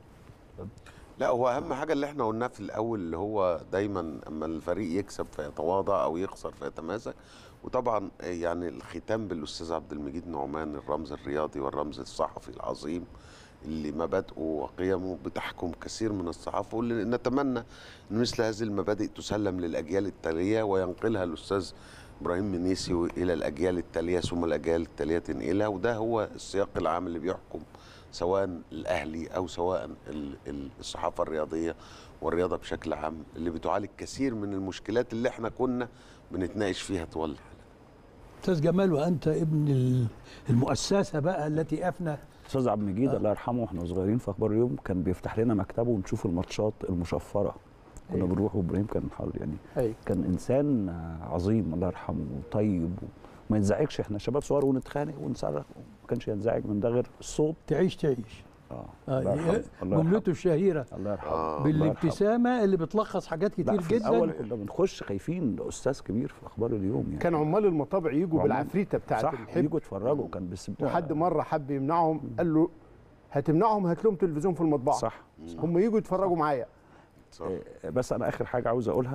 لا هو اهم حاجه اللي احنا قلناه في الاول اللي هو دايما اما الفريق يكسب فيتواضع او يخسر فيتماسك وطبعا يعني الختام بالاستاذ عبد المجيد نعمان الرمز الرياضي والرمز الصحفي العظيم اللي مبادئه وقيمه بتحكم كثير من الصحافه واللي نتمنى ان مثل هذه المبادئ تسلم للاجيال التاليه وينقلها الاستاذ ابراهيم منيسي الى الاجيال التاليه ثم الاجيال التاليه تنقلها وده هو السياق العام اللي بيحكم سواء الاهلي او سواء ال- ال- الصحافه الرياضيه والرياضه بشكل عام اللي بتعالج كثير من المشكلات اللي احنا كنا بنتناقش فيها طوال الحلقه استاذ جمال وانت ابن ال- المؤسسه بقى التي افنى استاذ عبد المجيد الله يرحمه واحنا صغيرين في اخبار اليوم كان بيفتح لنا مكتبه ونشوف الماتشات المشفره كنا أيوة. بنروح وابراهيم كان حاضر يعني ايوه كان انسان عظيم الله يرحمه وطيب وما ينزعجش احنا شباب صغار ونتخانق ونصرخ ما كانش ينزعج من ده غير الصوت تعيش تعيش اه آه، الله يرحمه الله يرحمه جملته الشهيره الله يرحمه آه. الله يرحمه. بالابتسامه اللي بتلخص حاجات لا كتير في الاول جدا كنا بنخش خايفين ده استاذ كبير في اخبار اليوم يعني كان عمال المطابع يجوا عمال. بالعفريته بتاعت صح الحب يجوا يتفرجوا كان بس وحد مره حب يمنعهم قال له هتمنعهم هات لهم تلفزيون في المطبعه صح هم يجوا يتفرجوا معايا صح. آه، بس انا اخر حاجه عاوز اقولها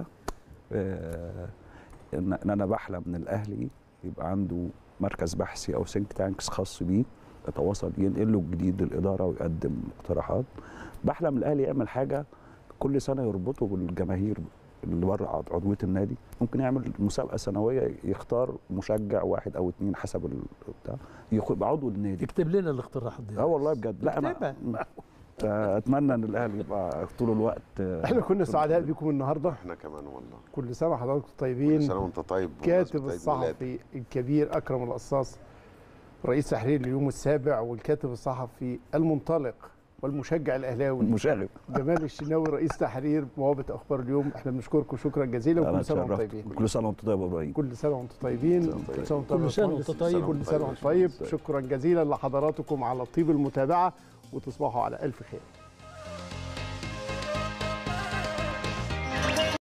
آه، ان إن انا بحلم ان الاهلي يبقى عنده مركز بحثي او سينك تانكس خاص بيه يتواصل ينقل له الجديد للاداره ويقدم مقترحات بحلم الاهلي يعمل حاجه كل سنه يربطه بالجماهير اللي بره عض- عضويه النادي ممكن يعمل مسابقه سنويه يختار مشجع واحد او اتنين حسب ال- بتاع يخ- يبقى عضو النادي اكتب لنا الاقتراحات دي اه والله بجد لا اكتبها. انا اتمنى ان الاهلي يبقى طول الوقت احنا كنا سعداء بكم النهارده احنا كمان والله كل سنه وحضراتكم كل طيبين سنه وانت طيب كاتب بمناسبة عيد ميلادك. الصحفي الكبير اكرم القصاص رئيس تحرير اليوم السابع والكاتب الصحفي المنطلق والمشجع الاهلاوي مشاغب جمال الشناوي رئيس تحرير بوابه اخبار اليوم احنا بنشكركم شكرا جزيلا أنا وكل سنه وانتم اتشرفت. طيبين كل سنه وانت طيب يا ابراهيم كل سنه وانتم طيبين كل سنة وأنت كل سنه طيب. وانتم كل سنة وأنت كل طيب. سنه وانتم طيب شكرا جزيلا لحضراتكم على طيب المتابعه وتصبحوا على الف خير